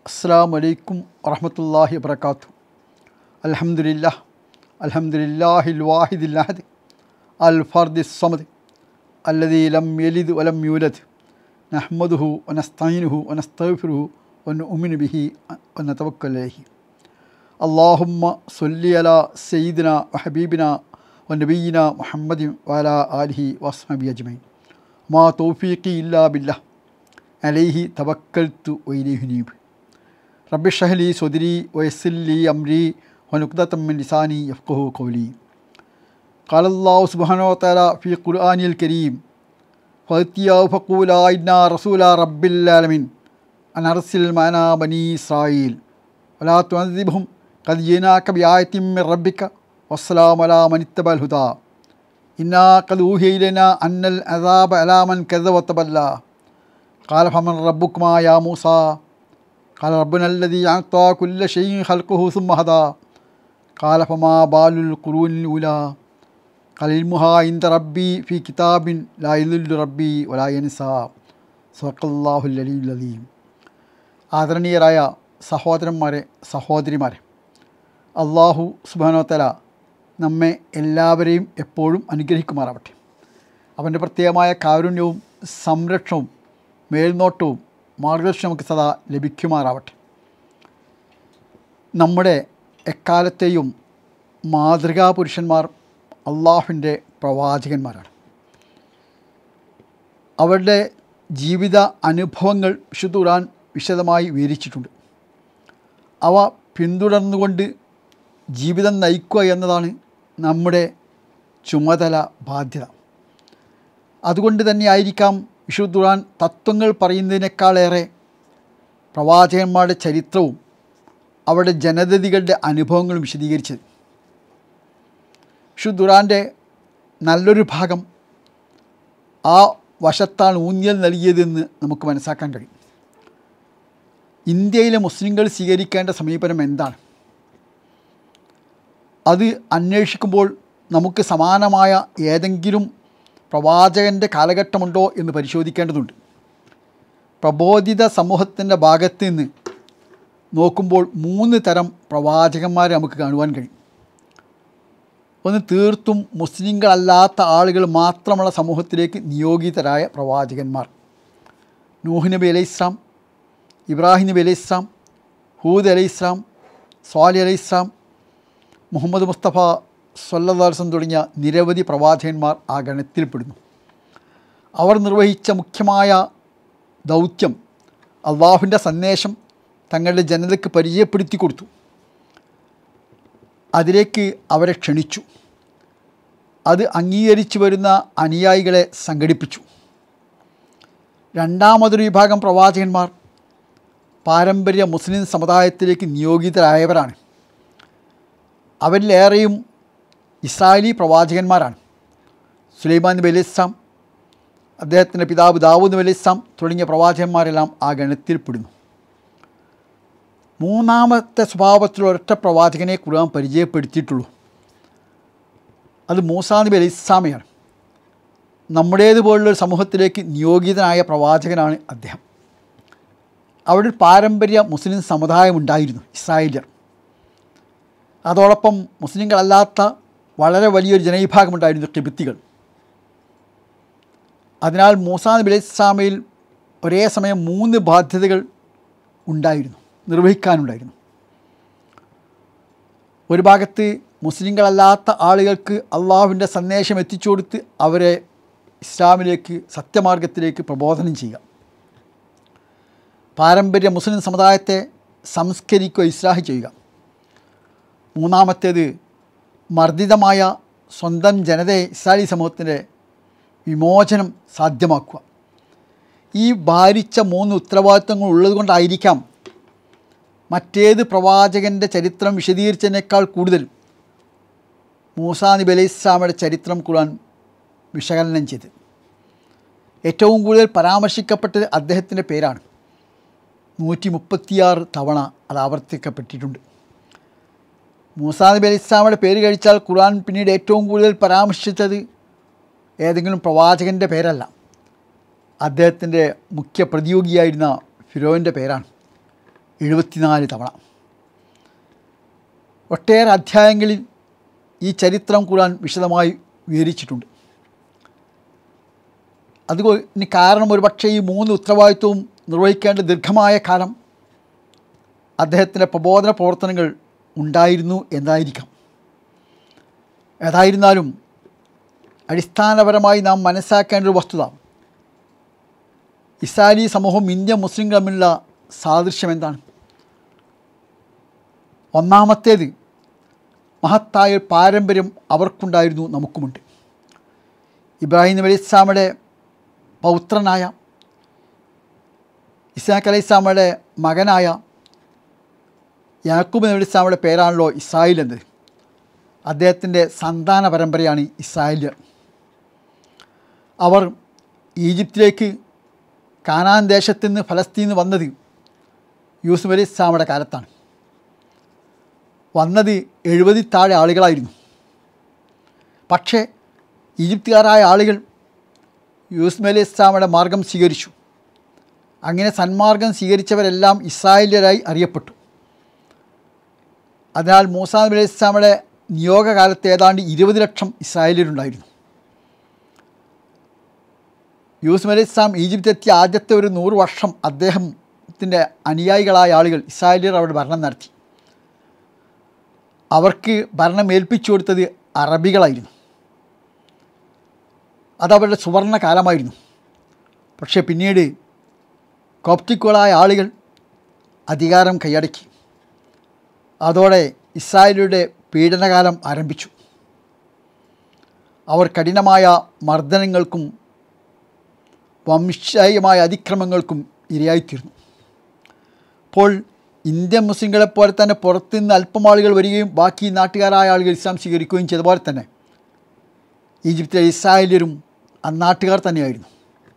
അസ്സാം വലൈക്കും വറഹമത്തല്ലാഹി വബർക്കാത്തു അൽഹംദുലില്ലാ അൽഹംദുലില്ലാഹിൽ വാഹിദില്ലാഹദ് അൽ ഫർദി സമദ് അല്ലദീ ലം യലിദ് വലം യൂലദ് നഹ്മദുഹു വനസ്തൈനുഹു വനസ്തഗ്ഫിറുഹു വനുഅ്മിനു ബിഹി വനതവക്കലു അലൈഹി അള്ളാഹുമ്മ സൊല്ലി അല സയ്യിദിന വഹബീബിന വനബീന മുഹമ്മദി വല ആലിഹി വസ്മബി അജ്മൈൻ മാ തൗഫീഖി ഇല്ലാ ബില്ലാ അലൈഹി തവക്കൽത്തു വൈലേഹി നീബ് റബ്ബി ഷഹലി സുദരി വയസ്സില്ലി അംരി വനുക്തത്തമ്മിൻ ലിസാനി യഫ്ഖഹു ഖൗലി قال الله سبحانه وتعالى في قرآن الكريم فأتياه فقولا إنا رسول رب العالمين أن أرسل معنا بني إسرائيل ولا تعذبهم قد جئناك بآية من ربك والسلام على من اتبع الهدى إنا قد أوحي إلينا أن العذاب على من كذب وتولى قال فمن ربكما يا موسى قال ربنا الذي أعطى كل شيء خلقه ثم هدى قال فما بال القرون الأولى قال علمها عند ربي في كتاب لا يذل ربي ولا ينسى صدق الله العلي العظيم ആദരണീയരായ സഹോദരന്മാരെ സഹോദരിമാരെ അള്ളാഹു സുബാനോത്തല നമ്മെ എല്ലാവരെയും എപ്പോഴും അനുഗ്രഹിക്കുമാറാവട്ടെ അവൻ്റെ പ്രത്യേകമായ കാരുണ്യവും സംരക്ഷണവും മേൽനോട്ടവും മാർഗദർശനം നമുക്ക് സദാ ലഭിക്കുമാറാവട്ടെ നമ്മുടെ എക്കാലത്തെയും മാതൃകാ പുരുഷന്മാർ അള്ളാഹുവിൻ്റെ പ്രവാചകന്മാരാണ് അവരുടെ ജീവിത അനുഭവങ്ങൾ വിശുദ്ധ ഖുർആൻ വിശദമായി വിവരിച്ചിട്ടുണ്ട് അവ പിന്തുടർന്നുകൊണ്ട് ജീവിതം നയിക്കുക എന്നതാണ് നമ്മുടെ ചുമതല ബാധ്യത അതുകൊണ്ട് തന്നെ ആയിരിക്കാം വിശുദ്ധ ഖുർആൻ തത്വങ്ങൾ പറയുന്നതിനേക്കാളേറെ പ്രവാചകന്മാരുടെ ചരിത്രവും അവരുടെ ജനതതികളുടെ അനുഭവങ്ങളും വിശദീകരിച്ചത് വിശുദ്ധ ഖുർആൻ്റെ നല്ലൊരു ഭാഗം ആ വശത്താണ് ഊന്നിയൽ നൽകിയതെന്ന് നമുക്ക് മനസ്സാക്കാൻ കഴിയും ഇന്ത്യയിലെ മുസ്ലിങ്ങൾ സ്വീകരിക്കേണ്ട സമീപനം എന്താണ് അത് അന്വേഷിക്കുമ്പോൾ നമുക്ക് സമാനമായ ഏതെങ്കിലും പ്രവാചകൻ്റെ കാലഘട്ടമുണ്ടോ എന്ന് പരിശോധിക്കേണ്ടതുണ്ട് പ്രബോധിത സമൂഹത്തിൻ്റെ ഭാഗത്ത് നിന്ന് നോക്കുമ്പോൾ മൂന്ന് തരം പ്രവാചകന്മാരെ നമുക്ക് കാണുവാൻ കഴിയും ഒന്ന് തീർത്തും മുസ്ലിങ്ങളല്ലാത്ത ആളുകൾ മാത്രമുള്ള സമൂഹത്തിലേക്ക് നിയോഗിതരായ പ്രവാചകന്മാർ നൂഹ് നബി അലൈഹി ഇസ്ലാം ഇബ്രാഹിം നബി അലൈഹി ഇസ്ലാം ഹൂദ് അലൈഹി ഇസ്ലാം സ്വാലി അലൈഹി ഇസ്ലാം മുഹമ്മദ് മുസ്തഫ സൊല്ലാസം തുടങ്ങിയ നിരവധി പ്രവാചകന്മാർ ആ ഗണത്തിൽപ്പെടുന്നു അവർ നിർവഹിച്ച മുഖ്യമായ ദൗത്യം അള്ളാഹുവിൻ്റെ സന്ദേശം തങ്ങളുടെ ജനതയ്ക്ക് പരിചയപ്പെടുത്തി കൊടുത്തു അതിലേക്ക് അവരെ ക്ഷണിച്ചു അത് അംഗീകരിച്ചു വരുന്ന അനുയായികളെ സംഘടിപ്പിച്ചു രണ്ടാമതൊരു വിഭാഗം പ്രവാചകന്മാർ പാരമ്പര്യ മുസ്ലിം സമുദായത്തിലേക്ക് നിയോഗിതരായവരാണ് അവരിലേറെയും ഇസ്രായേലി പ്രവാചകന്മാരാണ് സുലൈമാൻ നബി അലൈഹി ഇസ്ലാം അദ്ദേഹത്തിൻ്റെ പിതാവ് ദാവൂദ് നബി അലൈഹി ഇസ്ലാം തുടങ്ങിയ പ്രവാചകന്മാരെല്ലാം ആ ഗണത്തിൽപ്പെടുന്നു മൂന്നാമത്തെ സ്വഭാവത്തിലുള്ള ഒരൊറ്റ പ്രവാചകനെ ഖുർആൻ പരിചയപ്പെടുത്തിയിട്ടുള്ളൂ അത് മൂസാ നബി അലൈഹി ഇസ്ലാമയാണ് നമ്മുടേതുപോലുള്ളൊരു സമൂഹത്തിലേക്ക് നിയോഗിതനായ പ്രവാചകനാണ് അദ്ദേഹം അവിടെ ഒരു പാരമ്പര്യ മുസ്ലിം സമുദായം ഉണ്ടായിരുന്നു ഇസ്രായേലിയർ അതോടൊപ്പം മുസ്ലിങ്ങളല്ലാത്ത വളരെ വലിയൊരു ജനവിഭാഗമുണ്ടായിരുന്നു കിബിത്തികൾ അതിനാൽ മൂസാ നബി അലൈഹി ഇസ്ലാമയിൽ ഒരേ സമയം മൂന്ന് ബാധ്യതകൾ ഉണ്ടായിരുന്നു നിർവഹിക്കാനുണ്ടായിരുന്നു ഒരു ഭാഗത്ത് മുസ്ലിങ്ങളല്ലാത്ത ആളുകൾക്ക് അള്ളാഹുവിൻ്റെ സന്ദേശം എത്തിച്ചു കൊടുത്ത് അവരെ ഇസ്ലാമിലേക്ക് സത്യമാർഗത്തിലേക്ക് പ്രബോധനം ചെയ്യുക പാരമ്പര്യ മുസ്ലിം സമുദായത്തെ സംസ്കരിക്കുക ഇസ്ലാഹി ചെയ്യുക മൂന്നാമത്തേത് മർദ്ദിതമായ സ്വന്തം ജനതയെ ഇസ്രായേലി സമൂഹത്തിൻ്റെ വിമോചനം സാധ്യമാക്കുക ഈ ഭാരിച്ച മൂന്ന് ഉത്തരവാദിത്തങ്ങൾ ഉള്ളതുകൊണ്ടായിരിക്കാം മറ്റേത് പ്രവാചകൻ്റെ ചരിത്രം വിശദീകരിച്ചതിനേക്കാൾ കൂടുതൽ മൂസാ നബി അലൈഹി ഇസ്ലാമയുടെ ചരിത്രം ഖുർആൻ വിശകലനം ചെയ്ത് ഏറ്റവും കൂടുതൽ പരാമർശിക്കപ്പെട്ടത് അദ്ദേഹത്തിൻ്റെ പേരാണ് നൂറ്റി മുപ്പത്തിയാറ് തവണ അത് ആവർത്തിക്കപ്പെട്ടിട്ടുണ്ട് മൂസാ നബി അലൈഹി ഇസ്ലാമയുടെ പേര് കഴിച്ചാൽ ഖുർആൻ പിന്നീട് ഏറ്റവും കൂടുതൽ പരാമർശിച്ചത് ഏതെങ്കിലും പ്രവാചകൻ്റെ പേരല്ല അദ്ദേഹത്തിൻ്റെ മുഖ്യ പ്രതിയോഗിയായിരുന്ന ഫിറോവിൻ്റെ പേരാണ് എഴുപത്തിനാല് തവണ ഒട്ടേറെ അധ്യായങ്ങളിൽ ഈ ചരിത്രം ഖുർആൻ വിശദമായി വിവരിച്ചിട്ടുണ്ട് അതിന് കാരണം ഒരുപക്ഷെ ഈ മൂന്ന് ഉത്തരവാദിത്വവും നിർവഹിക്കേണ്ട ദീർഘമായ കാലം അദ്ദേഹത്തിൻ്റെ പ്രബോധന പ്രവർത്തനങ്ങൾ ഉണ്ടായിരുന്നു എന്നായിരിക്കാം ഏതായിരുന്നാലും അടിസ്ഥാനപരമായി നാം മനസ്സിലാക്കേണ്ട ഒരു വസ്തുത ഇസ്രായേലി സമൂഹം ഇന്ത്യ മുസ്ലിം തമ്മിലുള്ള സാദൃശ്യം എന്താണ് ഒന്നാമത്തേത് മഹത്തായ ഒരു പാരമ്പര്യം അവർക്കുണ്ടായിരുന്നു നമുക്കുമുണ്ട് ഇബ്രാഹിം നബി അലൈഹി ഇസ്ലാമയുടെ പൗത്രനായ ഇസ്ലാഖ് അലൈഹി ഇസ്ലാമയുടെ മകനായ യാക്കൂബ് നബി അലൈഹി ഇസ്ലാമയുടെ പേരാണല്ലോ ഇസ്രായേൽ എന്നത് അദ്ദേഹത്തിൻ്റെ സന്താന പരമ്പരയാണ് ഇസ്രായേൽ അവർ ഈജിപ്തിലേക്ക് കാനാൻ ദേശത്ത് നിന്ന് ഫലസ്തീന്ന് വന്നത് യൂസുഫ് അലി ഇസ്ലാമയുടെ കാലത്താണ് വന്നത് എഴുപതിൽ താഴെ ആളുകളായിരുന്നു പക്ഷേ ഈജിപ്തുകാരായ ആളുകൾ യൂസുഫ് അലി ഇസ്ലാമയുടെ മാർഗം സ്വീകരിച്ചു അങ്ങനെ സന്മാർഗം സ്വീകരിച്ചവരെല്ലാം ഇസ്രായേലിയരായി അറിയപ്പെട്ടു അതിനാൽ മൂസാ നബി അലൈഹി ഇസ്ലാമയുടെ നിയോഗകാലത്ത് ഏതാണ്ട് ഇരുപത് ലക്ഷം ഇസ്രായേലിയരുണ്ടായിരുന്നു യൂസുഫ് അലൈഹി ഇസ്ലാം ഈജിപ്തിലെത്തിയ ആദ്യത്തെ ഒരു നൂറ് വർഷം അദ്ദേഹത്തിൻ്റെ അനുയായികളായ ആളുകൾ ഇസ്രായേലിയർ അവിടെ ഭരണം നടത്തി അവർക്ക് ഭരണം ഏൽപ്പിച്ചു കൊടുത്തത് അറബികളായിരുന്നു അതവരുടെ സുവർണ കാലമായിരുന്നു പക്ഷേ പിന്നീട് കോപ്റ്റിക്കുകളായ ആളുകൾ അധികാരം കൈയടക്കി അതോടെ ഇസ്രായേലിയുടെ പീഡനകാലം ആരംഭിച്ചു അവർ കഠിനമായ മർദ്ദനങ്ങൾക്കും വംശീയമായ അതിക്രമങ്ങൾക്കും ഇരയായിത്തീർന്നു അപ്പോൾ ഇന്ത്യൻ മുസ്ലിങ്ങളെപ്പോലെ തന്നെ പുറത്തുനിന്ന് അല്പം ആളുകൾ വരികയും ബാക്കി നാട്ടുകാരായ ആളുകൾ ഇസ്ലാം സ്വീകരിക്കുകയും ചെയ്ത പോലെ തന്നെ ഈജിപ്തിലെ ഇസ്രായേലിയരും അന്നാട്ടുകാർ തന്നെയായിരുന്നു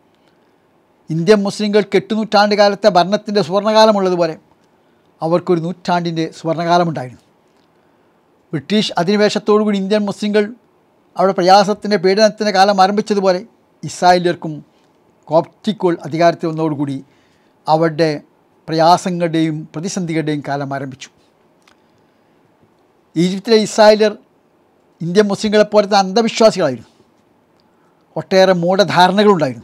ഇന്ത്യൻ മുസ്ലിങ്ങൾക്ക് എട്ട് നൂറ്റാണ്ട് കാലത്തെ ഭരണത്തിൻ്റെ സുവർണകാലമുള്ളതുപോലെ അവർക്കൊരു നൂറ്റാണ്ടിൻ്റെ സുവർണകാലമുണ്ടായിരുന്നു ബ്രിട്ടീഷ് അധിനിവേശത്തോടുകൂടി ഇന്ത്യൻ മുസ്ലിങ്ങൾ അവിടെ പ്രയാസത്തിൻ്റെ പീഡനത്തിൻ്റെ കാലം ആരംഭിച്ചതുപോലെ ഇസ്രായേലിയർക്കും കോപ്റ്റിക്കുകൾ അധികാരത്തിൽ വന്നതോടുകൂടി അവരുടെ പ്രയാസങ്ങളുടെയും പ്രതിസന്ധികളുടെയും കാലം ആരംഭിച്ചു ഈജിപ്തിലെ ഇസ്രായേലിയർ ഇന്ത്യൻ മുസ്ലിങ്ങളെപ്പോലത്തെ അന്ധവിശ്വാസികളായിരുന്നു ഒട്ടേറെ മൂഢധാരണകളുണ്ടായിരുന്നു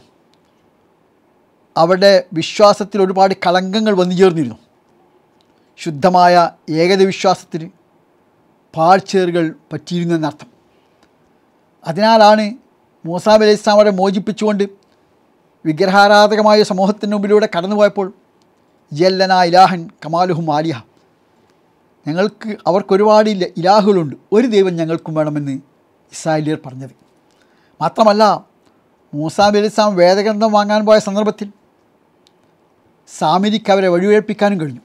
അവരുടെ വിശ്വാസത്തിൽ ഒരുപാട് കളങ്കങ്ങൾ വന്നു ചേർന്നിരുന്നു ശുദ്ധമായ ഏകത വിശ്വാസത്തിന് പാഴ്ചേറുകൾ പറ്റിയിരുന്നു എന്നർത്ഥം അതിനാലാണ് മൂസാബ് അലൈഹി ഇസ്ലാമരെ മോചിപ്പിച്ചുകൊണ്ട് വിഗ്രഹാരാധകമായ സമൂഹത്തിന് മുമ്പിലൂടെ കടന്നുപോയപ്പോൾ ജല്ലന ഇലാഹൻ കമാലുഹും ആലിഹ ഞങ്ങൾക്ക് അവർക്കൊരുപാട് ഇല്ല ഇലാഹുകളുണ്ട് ഒരു ദൈവം ഞങ്ങൾക്കും വേണമെന്ന് ഇസ്രായേലിയർ പറഞ്ഞത് മാത്രമല്ല മൂസാബ് അലി ഇസ്ലാം വേദഗ്രന്ഥം വാങ്ങാൻ പോയ സന്ദർഭത്തിൽ സാമിരിക്ക് അവരെ വഴിവേൽപ്പിക്കാനും കഴിഞ്ഞു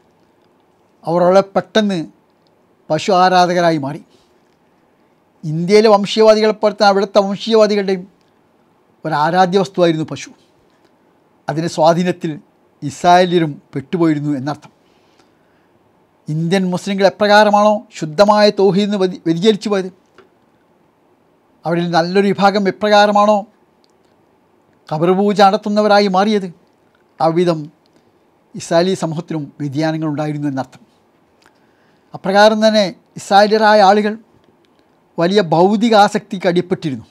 അവർ വളരെ പെട്ടെന്ന് പശു ആരാധകരായി മാറി ഇന്ത്യയിലെ വംശീയവാദികളെപ്പോലെ തന്നെ അവിടുത്തെ വംശീയവാദികളുടെയും ഒരു ആരാധ്യ വസ്തുവായിരുന്നു പശു അതിൻ്റെ സ്വാധീനത്തിൽ ഇസ്രായേലിയരും പെട്ടുപോയിരുന്നു എന്നർത്ഥം ഇന്ത്യൻ മുസ്ലിങ്ങൾ എപ്രകാരമാണോ ശുദ്ധമായ തോഹീന്ന് നിന്ന് വ്യതി വ്യതിചലിച്ചു പോയത് അവരിൽ നല്ലൊരു വിഭാഗം എപ്രകാരമാണോ കബർ പൂജ നടത്തുന്നവരായി മാറിയത് അവിധം ഇസ്രായേലി സമൂഹത്തിനും വ്യതിയാനങ്ങൾ ഉണ്ടായിരുന്നു എന്നർത്ഥം അപ്രകാരം തന്നെ ഇസ്രായേലിയരായ ആളുകൾ വലിയ ഭൗതിക ആസക്തിക്ക് അടിപ്പെട്ടിരുന്നു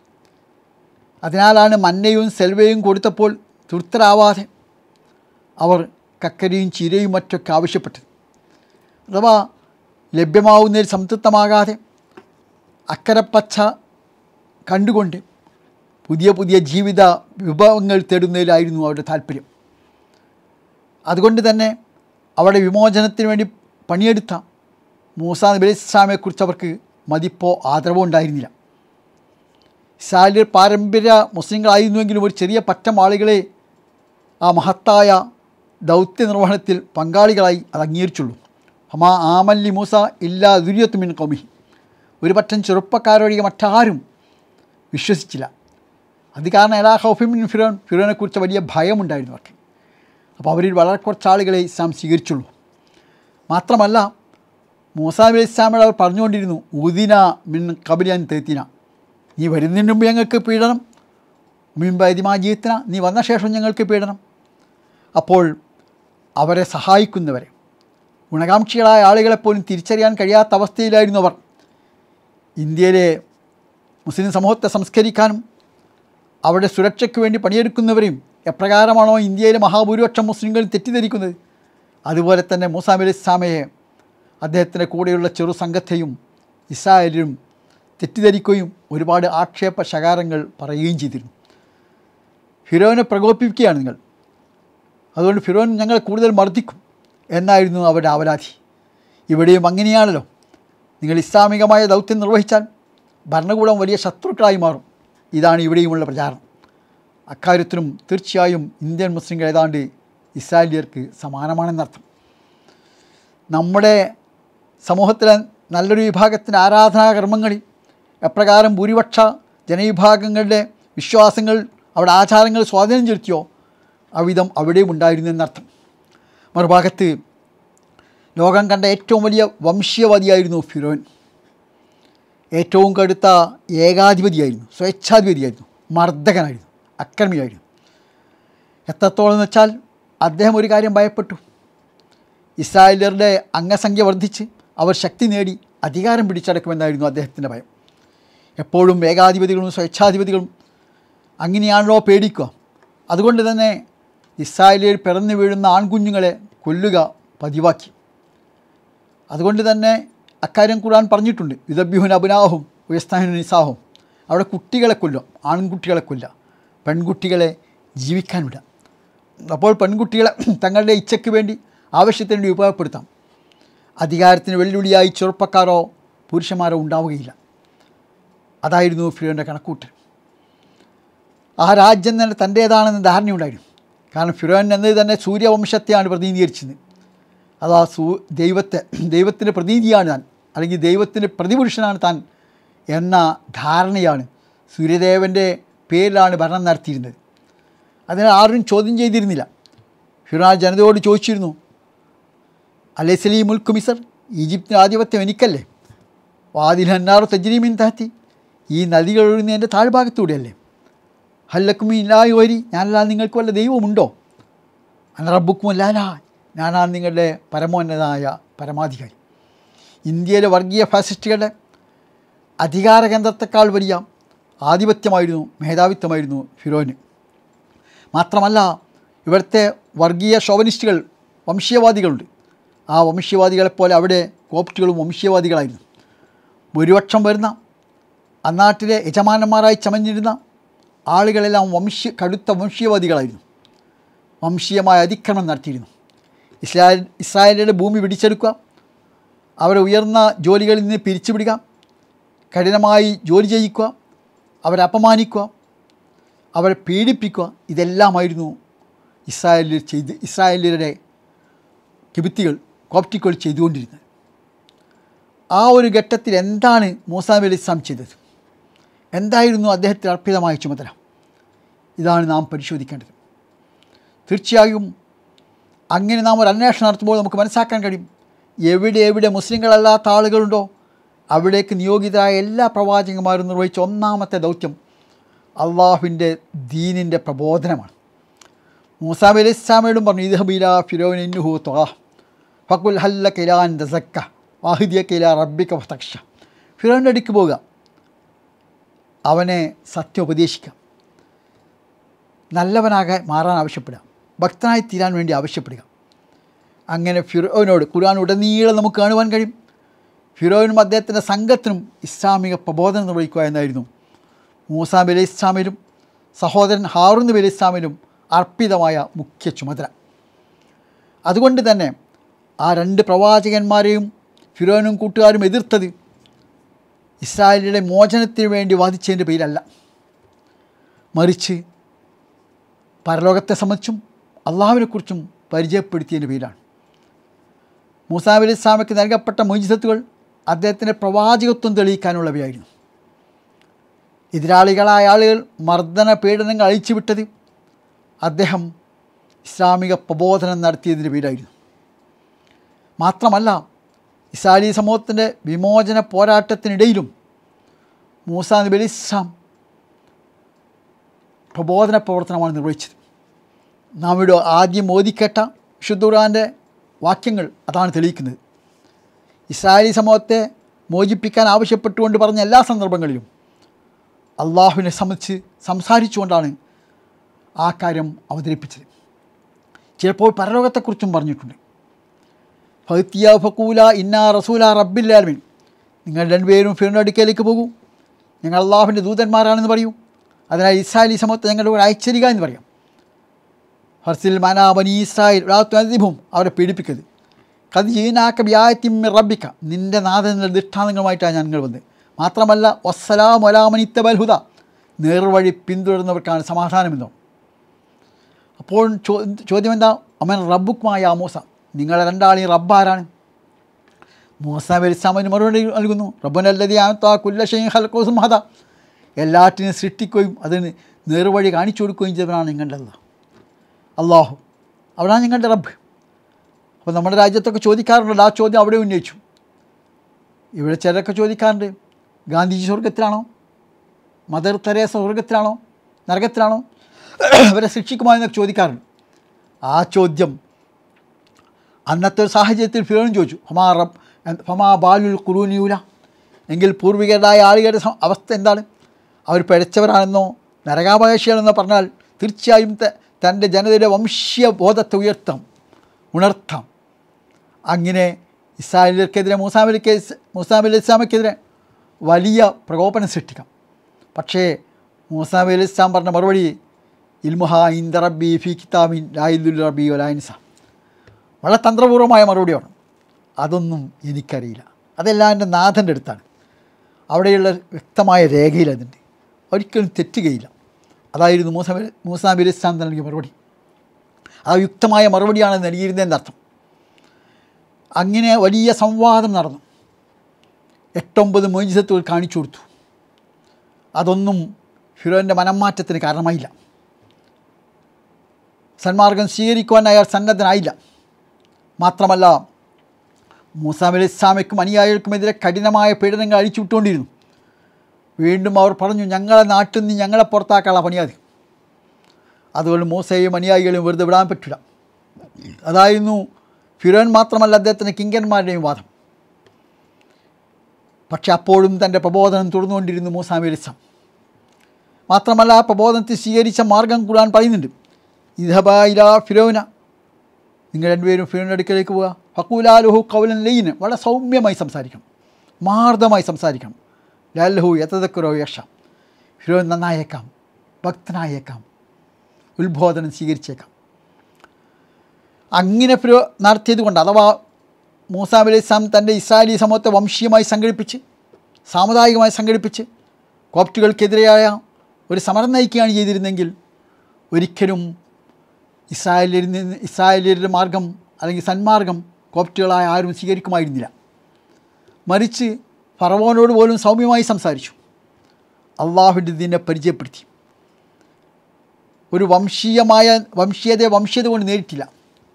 അതിനാലാണ് മന്നയും സെൽവയും കൊടുത്തപ്പോൾ തൃപ്തരാവാതെ അവർ കക്കരിയും ചിരയും മറ്റൊക്കെ ആവശ്യപ്പെട്ടത് അഥവാ ലഭ്യമാവുന്നതിൽ സംതൃപ്തമാകാതെ അക്കരപ്പച്ച കണ്ടുകൊണ്ട് പുതിയ പുതിയ ജീവിത വിഭവങ്ങൾ തേടുന്നതിലായിരുന്നു അവരുടെ താല്പര്യം അതുകൊണ്ട് തന്നെ അവിടെ വിമോചനത്തിന് വേണ്ടി പണിയെടുത്ത മൂസാ നബി അലൈഹി ഇസ്ലാമയെക്കുറിച്ച് അവർക്ക് മതിപ്പോ ആദരവോ ഉണ്ടായിരുന്നില്ല ഇസ്രായേലിയർ പാരമ്പര്യ മുസ്ലിങ്ങളായിരുന്നുവെങ്കിലും ഒരു ചെറിയ പറ്റം ആളുകളെ ആ മഹത്തായ ദൗത്യ നിർവഹണത്തിൽ പങ്കാളികളായി അത് അംഗീകരിച്ചുള്ളൂ ഹമാ ആമല്ലി മൂസ ഇല്ലാ ദുര്യത്ത് മിൻ കൗമിഹി ഒരു പറ്റം ചെറുപ്പക്കാരൊഴികെ മറ്റാരും വിശ്വസിച്ചില്ല അത് കാരണം എലാ ഹൗഫിമിൻ ഫിറോൻ ഫിറോനെക്കുറിച്ച് വലിയ ഭയമുണ്ടായിരുന്നു അവർക്ക് അപ്പോൾ അവരിൽ വളരെ കുറച്ച് ആളുകളെ ഇസ്ലാം സ്വീകരിച്ചുള്ളൂ മാത്രമല്ല മൂസാ നബി ഇസ്ലാമിൽ അവർ പറഞ്ഞുകൊണ്ടിരുന്നു ഉദിന മിൻ കബലിയാൻ തേത്തിന നീ വരുന്നതിന് മുമ്പ് ഞങ്ങൾക്ക് പീഡനം മിമ്പ ഇതിമാ ജീത്തിന നീ വന്ന ശേഷം ഞങ്ങൾക്ക് പീഡനം അപ്പോൾ അവരെ സഹായിക്കുന്നവരെ ഗുണകാംക്ഷികളായ ആളുകളെപ്പോലും തിരിച്ചറിയാൻ കഴിയാത്ത അവസ്ഥയിലായിരുന്നു അവർ ഇന്ത്യയിലെ മുസ്ലിം സമൂഹത്തെ സംസ്കരിക്കാനും അവരുടെ സുരക്ഷയ്ക്ക് വേണ്ടി പണിയെടുക്കുന്നവരെയും എപ്രകാരമാണോ ഇന്ത്യയിലെ മഹാഭൂരിപക്ഷം മുസ്ലിങ്ങൾ തെറ്റിദ്ധരിക്കുന്നത് അതുപോലെ തന്നെ മൂസാ അലി ഇസ്ലാമയെ അദ്ദേഹത്തിൻ്റെ കൂടെയുള്ള ചെറു സംഘത്തെയും ഇസ്രായേലും തെറ്റിദ്ധരിക്കുകയും ഒരുപാട് ആക്ഷേപ ശകാരങ്ങൾ പറയുകയും ചെയ്തിരുന്നു ഫിറോനെ പ്രകോപിപ്പിക്കുകയാണ് നിങ്ങൾ അതുകൊണ്ട് ഫിറോൻ ഞങ്ങൾ കൂടുതൽ മർദ്ദിക്കും എന്നായിരുന്നു അവരുടെ അവലാതി ഇവിടെയും അങ്ങനെയാണല്ലോ നിങ്ങൾ ഇസ്ലാമികമായ ദൗത്യം നിർവഹിച്ചാൽ ഭരണകൂടം വലിയ ശത്രുക്കളായി മാറും ഇതാണ് ഇവിടെയുമുള്ള പ്രചാരണം അക്കാര്യത്തിലും തീർച്ചയായും ഇന്ത്യൻ മുസ്ലിങ്ങൾ ഏതാണ്ട് ഇസ്രായേലിയർക്ക് സമാനമാണെന്നർത്ഥം നമ്മുടെ സമൂഹത്തിലെ നല്ലൊരു വിഭാഗത്തിൻ്റെ ആരാധനാകർമ്മങ്ങളിൽ എപ്രകാരം ഭൂരിപക്ഷ ജനവിഭാഗങ്ങളുടെ വിശ്വാസങ്ങൾ അവിടെ ആചാരങ്ങൾ സ്വാധീനം ചെലുത്തിയോ അവിധം അവിടെയും ഉണ്ടായിരുന്നു എന്നർത്ഥം മറുഭാഗത്ത് ലോകം കണ്ട ഏറ്റവും വലിയ വംശീയവാദിയായിരുന്നു ഫിറോൻ ഏറ്റവും കടുത്ത ഏകാധിപതിയായിരുന്നു സ്വേച്ഛാധിപതിയായിരുന്നു മർദ്ദകനായിരുന്നു അക്രമിയായിരുന്നു എത്രത്തോളം എന്ന് വെച്ചാൽ അദ്ദേഹം ഒരു കാര്യം ഭയപ്പെട്ടു ഇസ്രായേലരുടെ അംഗസംഖ്യ വർദ്ധിച്ച് അവർ ശക്തി നേടി അധികാരം പിടിച്ചടക്കുമെന്നായിരുന്നു അദ്ദേഹത്തിൻ്റെ ഭയം എപ്പോഴും ഏകാധിപതികളും സ്വേച്ഛാധിപതികളും അങ്ങനെയാണല്ലോ പേടിക്കുക അതുകൊണ്ട് തന്നെ ഇസ്രായേലിൽ പിറന്നു വീഴുന്ന ആൺകുഞ്ഞുങ്ങളെ കൊല്ലുക പതിവാക്കി അതുകൊണ്ട് തന്നെ അക്കാര്യം ഖുർആൻ പറഞ്ഞിട്ടുണ്ട് യുദ്ധബ്യുഹുൻ അബുനാഹും ഉയസ്ഥാനു നിസാഹും അവിടെ കുട്ടികളെ കൊല്ലും ആൺകുട്ടികളെ കൊല്ലുക പെൺകുട്ടികളെ ജീവിക്കാൻ വിടുക അപ്പോൾ പെൺകുട്ടികളെ തങ്ങളുടെ ഇച്ഛയ്ക്ക് വേണ്ടി ആവശ്യത്തിന് വേണ്ടി ഉപയോഗപ്പെടുത്താം അധികാരത്തിന് വെല്ലുവിളിയായി ചെറുപ്പക്കാരോ പുരുഷന്മാരോ ഉണ്ടാവുകയില്ല അതായിരുന്നു ഫിറോൻ്റെ കണക്കൂട്ടൽ ആ രാജ്യം തന്നെ തൻ്റേതാണെന്ന് ധാരണയുണ്ടായിരുന്നു കാരണം ഫിറോൻ എന്നത് തന്നെ സൂര്യവംശത്തെയാണ് പ്രതിനിധീകരിച്ചത് അത് ആ സൂ ദൈവത്തെ ദൈവത്തിൻ്റെ പ്രതിനിധിയാണ് താൻ അല്ലെങ്കിൽ ദൈവത്തിൻ്റെ പ്രതിപുരുഷനാണ് താൻ എന്ന ധാരണയാണ് സൂര്യദേവൻ്റെ പേരിലാണ് ഭരണം നടത്തിയിരുന്നത് അതിനെ ആരും ചോദ്യം ചെയ്തിരുന്നില്ല ഫിറോൻ ജനതയോട് ചോദിച്ചിരുന്നു അലൈസലി മുൽക്ക് മിസർ ഈജിപ്തിൻ്റെ ആധിപത്യം എനിക്കല്ലേ വാതിൽ ഹന്നാറു തജ്രീമിൻ താത്തി ഈ നദികൾ ഒഴുകുന്ന എൻ്റെ താഴ്ഭാഗത്തൂടെയല്ലേ ഹല്ലക്കും ഇല്ലായി വരി ഞാനല്ലാതെ നിങ്ങൾക്ക് വല്ല ദൈവമുണ്ടോ അനറബുക്കും അല്ലാല ഞാനാണ് നിങ്ങളുടെ പരമോന്നതനായ പരമാധികാരി ഇന്ത്യയിലെ വർഗീയ ഫാസിസ്റ്റുകളുടെ അധികാര കേന്ദ്രത്തെക്കാൾ വലിയ ആധിപത്യമായിരുന്നു മേധാവിത്വമായിരുന്നു ഫിറോന് മാത്രമല്ല ഇവിടുത്തെ വർഗീയ ഷോവനിസ്റ്റുകൾ വംശീയവാദികളുണ്ട് ആ വംശീയവാദികളെപ്പോലെ അവിടെ കോപ്റ്റുകളും വംശീയവാദികളായിരുന്നു ഭൂരിപക്ഷം വരുന്ന അന്നാട്ടിലെ യജമാനന്മാരായി ചമഞ്ഞിരുന്ന ആളുകളെല്ലാം വംശീയ കടുത്ത വംശീയവാദികളായിരുന്നു വംശീയമായ അതിക്രമണം നടത്തിയിരുന്നു ഇസ്രായേൽ ഇസ്രായേലിയുടെ ഭൂമി പിടിച്ചെടുക്കുക അവരെ ഉയർന്ന ജോലികളിൽ നിന്ന് പിരിച്ചുവിടുക കഠിനമായി ജോലി ചെയ്യിക്കുക അവരെ അപമാനിക്കുക അവരെ പീഡിപ്പിക്കുക ഇതെല്ലാമായിരുന്നു ഇസ്രായേലിൽ ചെയ്ത് ഇസ്രായേലിയരുടെ കിബിത്തികൾ കോപ്റ്റിക്കുകൾ ചെയ്തുകൊണ്ടിരുന്നത് ആ ഒരു ഘട്ടത്തിൽ എന്താണ് മൂസാ നബി അലി ഇസ്ലാം ചെയ്തത് എന്തായിരുന്നു അദ്ദേഹത്തിന് അർപ്പിതമായ ചുമതല ഇതാണ് നാം പരിശോധിക്കേണ്ടത് തീർച്ചയായും അങ്ങനെ നാം ഒരു അന്വേഷണം നടത്തുമ്പോൾ നമുക്ക് മനസ്സിലാക്കാൻ കഴിയും എവിടെ എവിടെ മുസ്ലിങ്ങളല്ലാത്ത ആളുകളുണ്ടോ അവിടേക്ക് നിയോഗിതരായ എല്ലാ പ്രവാചകന്മാരും നിർവഹിച്ച ഒന്നാമത്തെ ദൗത്യം അള്ളാഹുവിൻ്റെ ദീനിൻ്റെ പ്രബോധനമാണ് മൂസാബി അലി ഇസ്ലാമയോടും പറഞ്ഞു ഇദ്ഹബില ഫിരോൻ ഇന്നുഹു ത്വാ ഫക്കുൽ ഹല്ല കിലാൻ ദസക്ക വാഹിദിയ കില റബ്ബിക്ക ഫതക്ഷ ഫിറോൻ്റെ അടുക്ക് പോവുക അവനെ സത്യം ഉപദേശിക്കാം നല്ലവനാകാൻ മാറാൻ ആവശ്യപ്പെടുക ഭക്തനായി തീരാൻ വേണ്ടി ആവശ്യപ്പെടുക അങ്ങനെ ഫിറോനോട് ഖുർആൻ ഉടനീളം നമുക്ക് കാണുവാൻ കഴിയും ഫിറോനും അദ്ദേഹത്തിൻ്റെ സംഘത്തിനും ഇസ്ലാമിക പ്രബോധനം നിർവഹിക്കുക എന്നായിരുന്നു മൂസാ നബി അലൈഹി ഇസ്ലാമിലും സഹോദരൻ ഹാറൂൻ നബി അലൈഹി ഇസ്ലാമിലും അർപ്പിതമായ മുഖ്യ ചുമതല അതുകൊണ്ട് തന്നെ ആ രണ്ട് പ്രവാചകന്മാരെയും ഫിറോനും കൂട്ടുകാരും എതിർത്തത് ഇസ്രായേലിയുടെ മോചനത്തിന് വേണ്ടി വാദിച്ചതിൻ്റെ പേരിലല്ല മറിച്ച് പരലോകത്തെ സംബന്ധിച്ചും അള്ളാഹുവിനെക്കുറിച്ചും പരിചയപ്പെടുത്തിയതിൻ്റെ പേരിലാണ് മൂസാ അലി ഇസ്ലാമയ്ക്ക് നൽകപ്പെട്ട മൊയ്ജിസത്തുകൾ അദ്ദേഹത്തിൻ്റെ പ്രവാചകത്വം തെളിയിക്കാനുള്ളവയായിരുന്നു എതിരാളികളായ ആളുകൾ മർദ്ദന പീഡനങ്ങൾ അഴിച്ചുവിട്ടത് അദ്ദേഹം ഇസ്ലാമിക പ്രബോധനം നടത്തിയതിൻ്റെ പേരായിരുന്നു മാത്രമല്ല ഇസ്രായേലി സമൂഹത്തിൻ്റെ വിമോചന പോരാട്ടത്തിനിടയിലും മൂസാ നബി അലി ഇസ്ലാം പ്രബോധന പ്രവർത്തനമാണ് നിർവഹിച്ചത് നാം ഇവിടെ ആദ്യം ഓതിക്കേട്ട വിശുദ്ധ ഖുർആൻ്റെ വാക്യങ്ങൾ അതാണ് തെളിയിക്കുന്നത് ഇസ്രായേലി സമൂഹത്തെ മോചിപ്പിക്കാൻ ആവശ്യപ്പെട്ടുകൊണ്ട് പറഞ്ഞ എല്ലാ സന്ദർഭങ്ങളിലും അള്ളാഹുവിനെ സംബന്ധിച്ച് സംസാരിച്ചുകൊണ്ടാണ് ആ കാര്യം അവതരിപ്പിച്ചത് ചിലപ്പോൾ പരലോകത്തെക്കുറിച്ചും പറഞ്ഞിട്ടുണ്ട് ഫഹത്തിയ ഫക്കൂല ഇന്ന റസൂല റബ്ബില്ലാൽമിൻ നിങ്ങൾ രണ്ടുപേരും ഫിറിൻ്റെ അടുക്കലേക്ക് പോകൂ ഞങ്ങൾ അള്ളാഹുവിൻ്റെ ദൂതന്മാരാണെന്ന് പറയൂ അതിനാൽ ഇസ്രായേലി സമൂഹത്തെ ഞങ്ങളുടെ കൂടെ അയച്ചിരിക എന്ന് പറയാം ഫർസിൽ മനാബനി ഇസ്രായേൽ രാത്രിഭൂം അവരെ പീഡിപ്പിക്കരുത് കത് ജീനാക്ക വ്യായത്തിമ്മ റബ്ബിക്ക നിൻ്റെ നാഥൻ്റെ ദൃഷ്ടാന്തങ്ങളുമായിട്ടാണ് ഞങ്ങൾ വന്നത് മാത്രമല്ല വസ്സലാം ഒലാമനിത്ത ബൽഹുദ നേർവഴി പിന്തുടരുന്നവർക്കാണ് സമാധാനമെന്നോ അപ്പോൾ ചോ ചോദ്യം എന്താ അമൻ റബ്ബുക്കുമായ മൂസ നിങ്ങളെ രണ്ടാളീ റബ്ബാരാണ് മൂസ നബി ഇസ്ലാമിന് മറുപടി നൽകുന്നു റബ്ബനല്ലതി ആമത്താ കുല്ലഷയും ഹൽക്കോസും ഹത എല്ലാറ്റിനും സൃഷ്ടിക്കുകയും അതിന് നേർവഴി കാണിച്ചു കൊടുക്കുകയും ചെയ്തവനാണ് നിങ്ങളുടെ അല്ലാഹ്. അള്ളാഹു അവിടാണ് നിങ്ങളുടെ റബ്ബ് അപ്പോൾ നമ്മുടെ രാജ്യത്തൊക്കെ ചോദിക്കാറുണ്ടല്ലോ ആ ചോദ്യം അവിടെ ഉന്നയിച്ചു ഇവിടെ ചിലരൊക്കെ ചോദിക്കാറുണ്ട് ഗാന്ധിജി സ്വർഗത്തിലാണോ മദർ തെരേസ സ്വർഗത്തിലാണോ നരകത്തിലാണോ അവരെ ശിക്ഷിക്കുമോ എന്നൊക്കെ ചോദിക്കാറുണ്ട് ആ ചോദ്യം അന്നത്തെ ഒരു സാഹചര്യത്തിൽ ഫിറോനും ചോദിച്ചു ഹമാ റബ് ഹമാ ബാലുൽ ഖുറൂനിയൂല എങ്കിൽ പൂർവികരായ ആളുകളുടെ സ- അവസ്ഥ എന്താണ് അവർ പിഴച്ചവരാണെന്നോ നരകാവകാശിയാണെന്നോ പറഞ്ഞാൽ തീർച്ചയായും ത- തൻ്റെ ജനതയുടെ വംശീയ ബോധത്തെ ഉയർത്താം ഉണർത്താം അങ്ങനെ ഇസ്രായേലിനെതിരെ മൂസാമിലേക്ക് മൂസാബി ഇസ്ലാമയ്ക്കെതിരെ വലിയ പ്രകോപനം സൃഷ്ടിക്കാം പക്ഷേ മൂസാബി അലി ഇസ്ലാം പറഞ്ഞ മറുപടി ഇൽമുഹ ഇന്ദ റബ്ബി ഫി കിതാബിൻ ലായിദുൽ റബ്ബി വലായിൻസ വളരെ തന്ത്രപൂർവമായ മറുപടിയാണ് അതൊന്നും എനിക്കറിയില്ല അതെല്ലാം എൻ്റെ നാഥൻ്റെ അടുത്താണ് അവിടെയുള്ള വ്യക്തമായ രേഖയിൽ അതുണ്ട് ഒരിക്കലും തെറ്റുകയില്ല അതായിരുന്നു മൂസ മൂസാ നബി അലൈഹി ഇസ്ലാം നൽകിയ മറുപടി ആ യുക്തമായ മറുപടിയാണ് നൽകിയിരുന്നതെന്ന് അർത്ഥം അങ്ങനെ വലിയ സംവാദം നടന്നു എട്ടൊമ്പത് മോചിതത്തുകൾ കാണിച്ചു കൊടുത്തു അതൊന്നും ഫിറോൻ്റെ മനംമാറ്റത്തിന് കാരണമായില്ല സന്മാർഗം സ്വീകരിക്കുവാൻ അയാൾ സന്നദ്ധനായില്ല മാത്രമല്ല മൂസാബ് അലി ഇസ്ലാമയ്ക്കും അനുയായികൾക്കുമെതിരെ കഠിനമായ പീഡനങ്ങൾ അഴിച്ചുവിട്ടുകൊണ്ടിരുന്നു വീണ്ടും അവർ പറഞ്ഞു ഞങ്ങളെ നാട്ടിൽ നിന്ന് ഞങ്ങളെ പുറത്താക്കാനുള്ള പണിയാതി അതുകൊണ്ട് മൂസയും അനുയായികളെയും വെറുതെ വിടാൻ പറ്റില്ല അതായിരുന്നു ഫിറോൻ മാത്രമല്ല അദ്ദേഹത്തിൻ്റെ കിങ്കന്മാരുടെയും വാദം പക്ഷെ അപ്പോഴും തൻ്റെ പ്രബോധനം തുടർന്നുകൊണ്ടിരുന്നു മൂസാബി അലി ഇസ്ലാം മാത്രമല്ല ആ പ്രബോധനത്തെ സ്വീകരിച്ച മാർഗം കൂടാൻ പറയുന്നുണ്ട് ഇതബായില ഫിറോന നിങ്ങൾ രണ്ടുപേരും ഫിറോൻ്റെ അടുക്കലേക്ക് പോവുക ഫക്കൂലാലുഹു കൗലൻ ലൈന് വളരെ സൗമ്യമായി സംസാരിക്കണം മാർദ്ദമായി സംസാരിക്കണം ലാലഹു യഥതക്കുറോ യക്ഷ ഫിറോൻ നന്നായേക്കാം ഭക്തനായേക്കാം ഉത്ബോധനം സ്വീകരിച്ചേക്കാം അങ്ങനെ ഫിറോ നടത്തിയത് കൊണ്ട് അഥവാ മൂസാബ് അലൈഹി ഇസ്ലാം തൻ്റെ ഇസ്രായേലി സമൂഹത്തെ വംശീയമായി സംഘടിപ്പിച്ച് സാമുദായികമായി സംഘടിപ്പിച്ച് കോപ്റ്റുകൾക്കെതിരെയായ ഒരു സമരം നയിക്കുകയാണ് ചെയ്തിരുന്നെങ്കിൽ ഒരിക്കലും ഇസ്രായേലിൽ നിന്ന് ഇസ്രായേലിയരുടെ മാർഗം അല്ലെങ്കിൽ സന്മാർഗം കോപ്റ്റുകളായ ആരും സ്വീകരിക്കുമായിരുന്നില്ല മറിച്ച് ഫറവോനോട് പോലും സൗമ്യമായി സംസാരിച്ചു അള്ളാഹുവിൻ്റെ ഇതിനെ പരിചയപ്പെടുത്തി ഒരു വംശീയമായ വംശീയതയെ വംശീയത കൊണ്ട് നേരിട്ടില്ല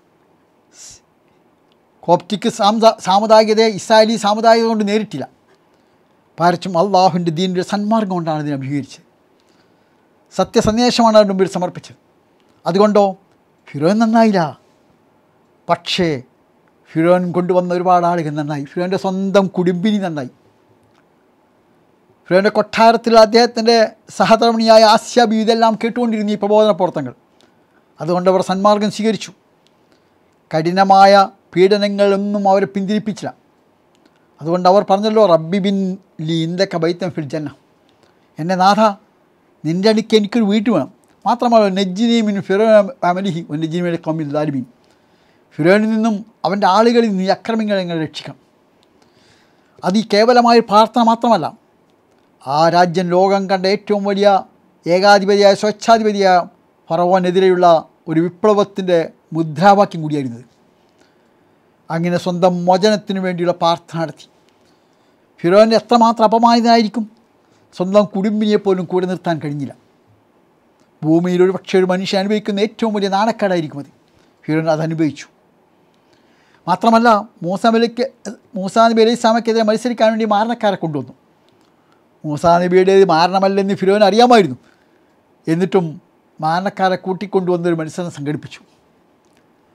കോപ്റ്റിക്ക് സാമുദാ സാമുദായികതയെ ഇസ്രായേലി സാമുദായികത കൊണ്ട് നേരിട്ടില്ല പാരച്ചും അള്ളാഹുവിൻ്റെ ദീനിൻ്റെ സന്മാർഗം കൊണ്ടാണ് ഇതിനെ അഭിമുഖീകരിച്ചത് സത്യസന്ദേശമാണ് അവരുടെ മുമ്പിൽ സമർപ്പിച്ചത് അതുകൊണ്ടോ ഫിറോൻ നന്നായില്ല പക്ഷേ ഫിറോൻ കൊണ്ടുവന്ന ഒരുപാട് ആളുകൾ നന്നായി ഫിറോൻ്റെ സ്വന്തം കുടുംബിനി നന്നായി ഫിറോൻ്റെ കൊട്ടാരത്തിൽ അദ്ദേഹത്തിൻ്റെ സഹധർമ്മിണിയായ ആസ്യാബി ഇതെല്ലാം കേട്ടുകൊണ്ടിരുന്നു ഈ പ്രബോധന പ്രവർത്തനങ്ങൾ അതുകൊണ്ട് അവർ സന്മാർഗം സ്വീകരിച്ചു കഠിനമായ പീഡനങ്ങളൊന്നും അവരെ പിന്തിരിപ്പിച്ചില്ല അതുകൊണ്ട് അവർ പറഞ്ഞല്ലോ റബ്ബി ബിൻ ലി ഇന്ദക്ക ബൈത്തം ഫിൽ ജന്ന എൻ്റെ നാഥ നിൻ്റെ അടുക്ക് എനിക്കൊരു വീട്ട് വേണം മാത്രമല്ല നെജ്ജിനെയും ഫിറോ അമലിഹി നെജ്ജിനെ കമ്മിൽ ദാലിമീൻ ഫിറോനിൽ നിന്നും അവൻ്റെ ആളുകളിൽ നിന്ന് ഈ അക്രമികളെ നിങ്ങൾ രക്ഷിക്കണം അത് ഈ കേവലമായ പ്രാർത്ഥന മാത്രമല്ല ആ രാജ്യം ലോകം കണ്ട ഏറ്റവും വലിയ ഏകാധിപതിയായ സ്വച്ഛാധിപതിയായ ഫറവോനെതിരെയുള്ള ഒരു വിപ്ലവത്തിൻ്റെ മുദ്രാവാക്യം കൂടിയായിരുന്നത് അങ്ങനെ സ്വന്തം മോചനത്തിന് വേണ്ടിയുള്ള പ്രാർത്ഥന നടത്തി ഫിറോൻ്റെ എത്രമാത്രം അപമാനിതനായിരിക്കും സ്വന്തം കുടുംബിനെ പോലും കൂടെ നിർത്താൻ കഴിഞ്ഞില്ല ഭൂമിയിൽ ഒരു പക്ഷേ ഒരു മനുഷ്യൻ അനുഭവിക്കുന്ന ഏറ്റവും വലിയ നാണക്കേടായിരിക്കും അത് ഫിറോൻ അത് അനുഭവിച്ചു മാത്രമല്ല മൂസാ നബിക്ക് മൂസാ നബി അലൈഹി ഇസ്ലാമയ്ക്കെതിരെ മത്സരിക്കാൻ വേണ്ടി മാരണക്കാരെ കൊണ്ടുവന്നു മൂസാ നബിയുടേത് മാരണമല്ലെന്ന് ഫിറോൻ അറിയാമായിരുന്നു എന്നിട്ടും മാരണക്കാരെ കൂട്ടിക്കൊണ്ടുവന്നൊരു മത്സരം സംഘടിപ്പിച്ചു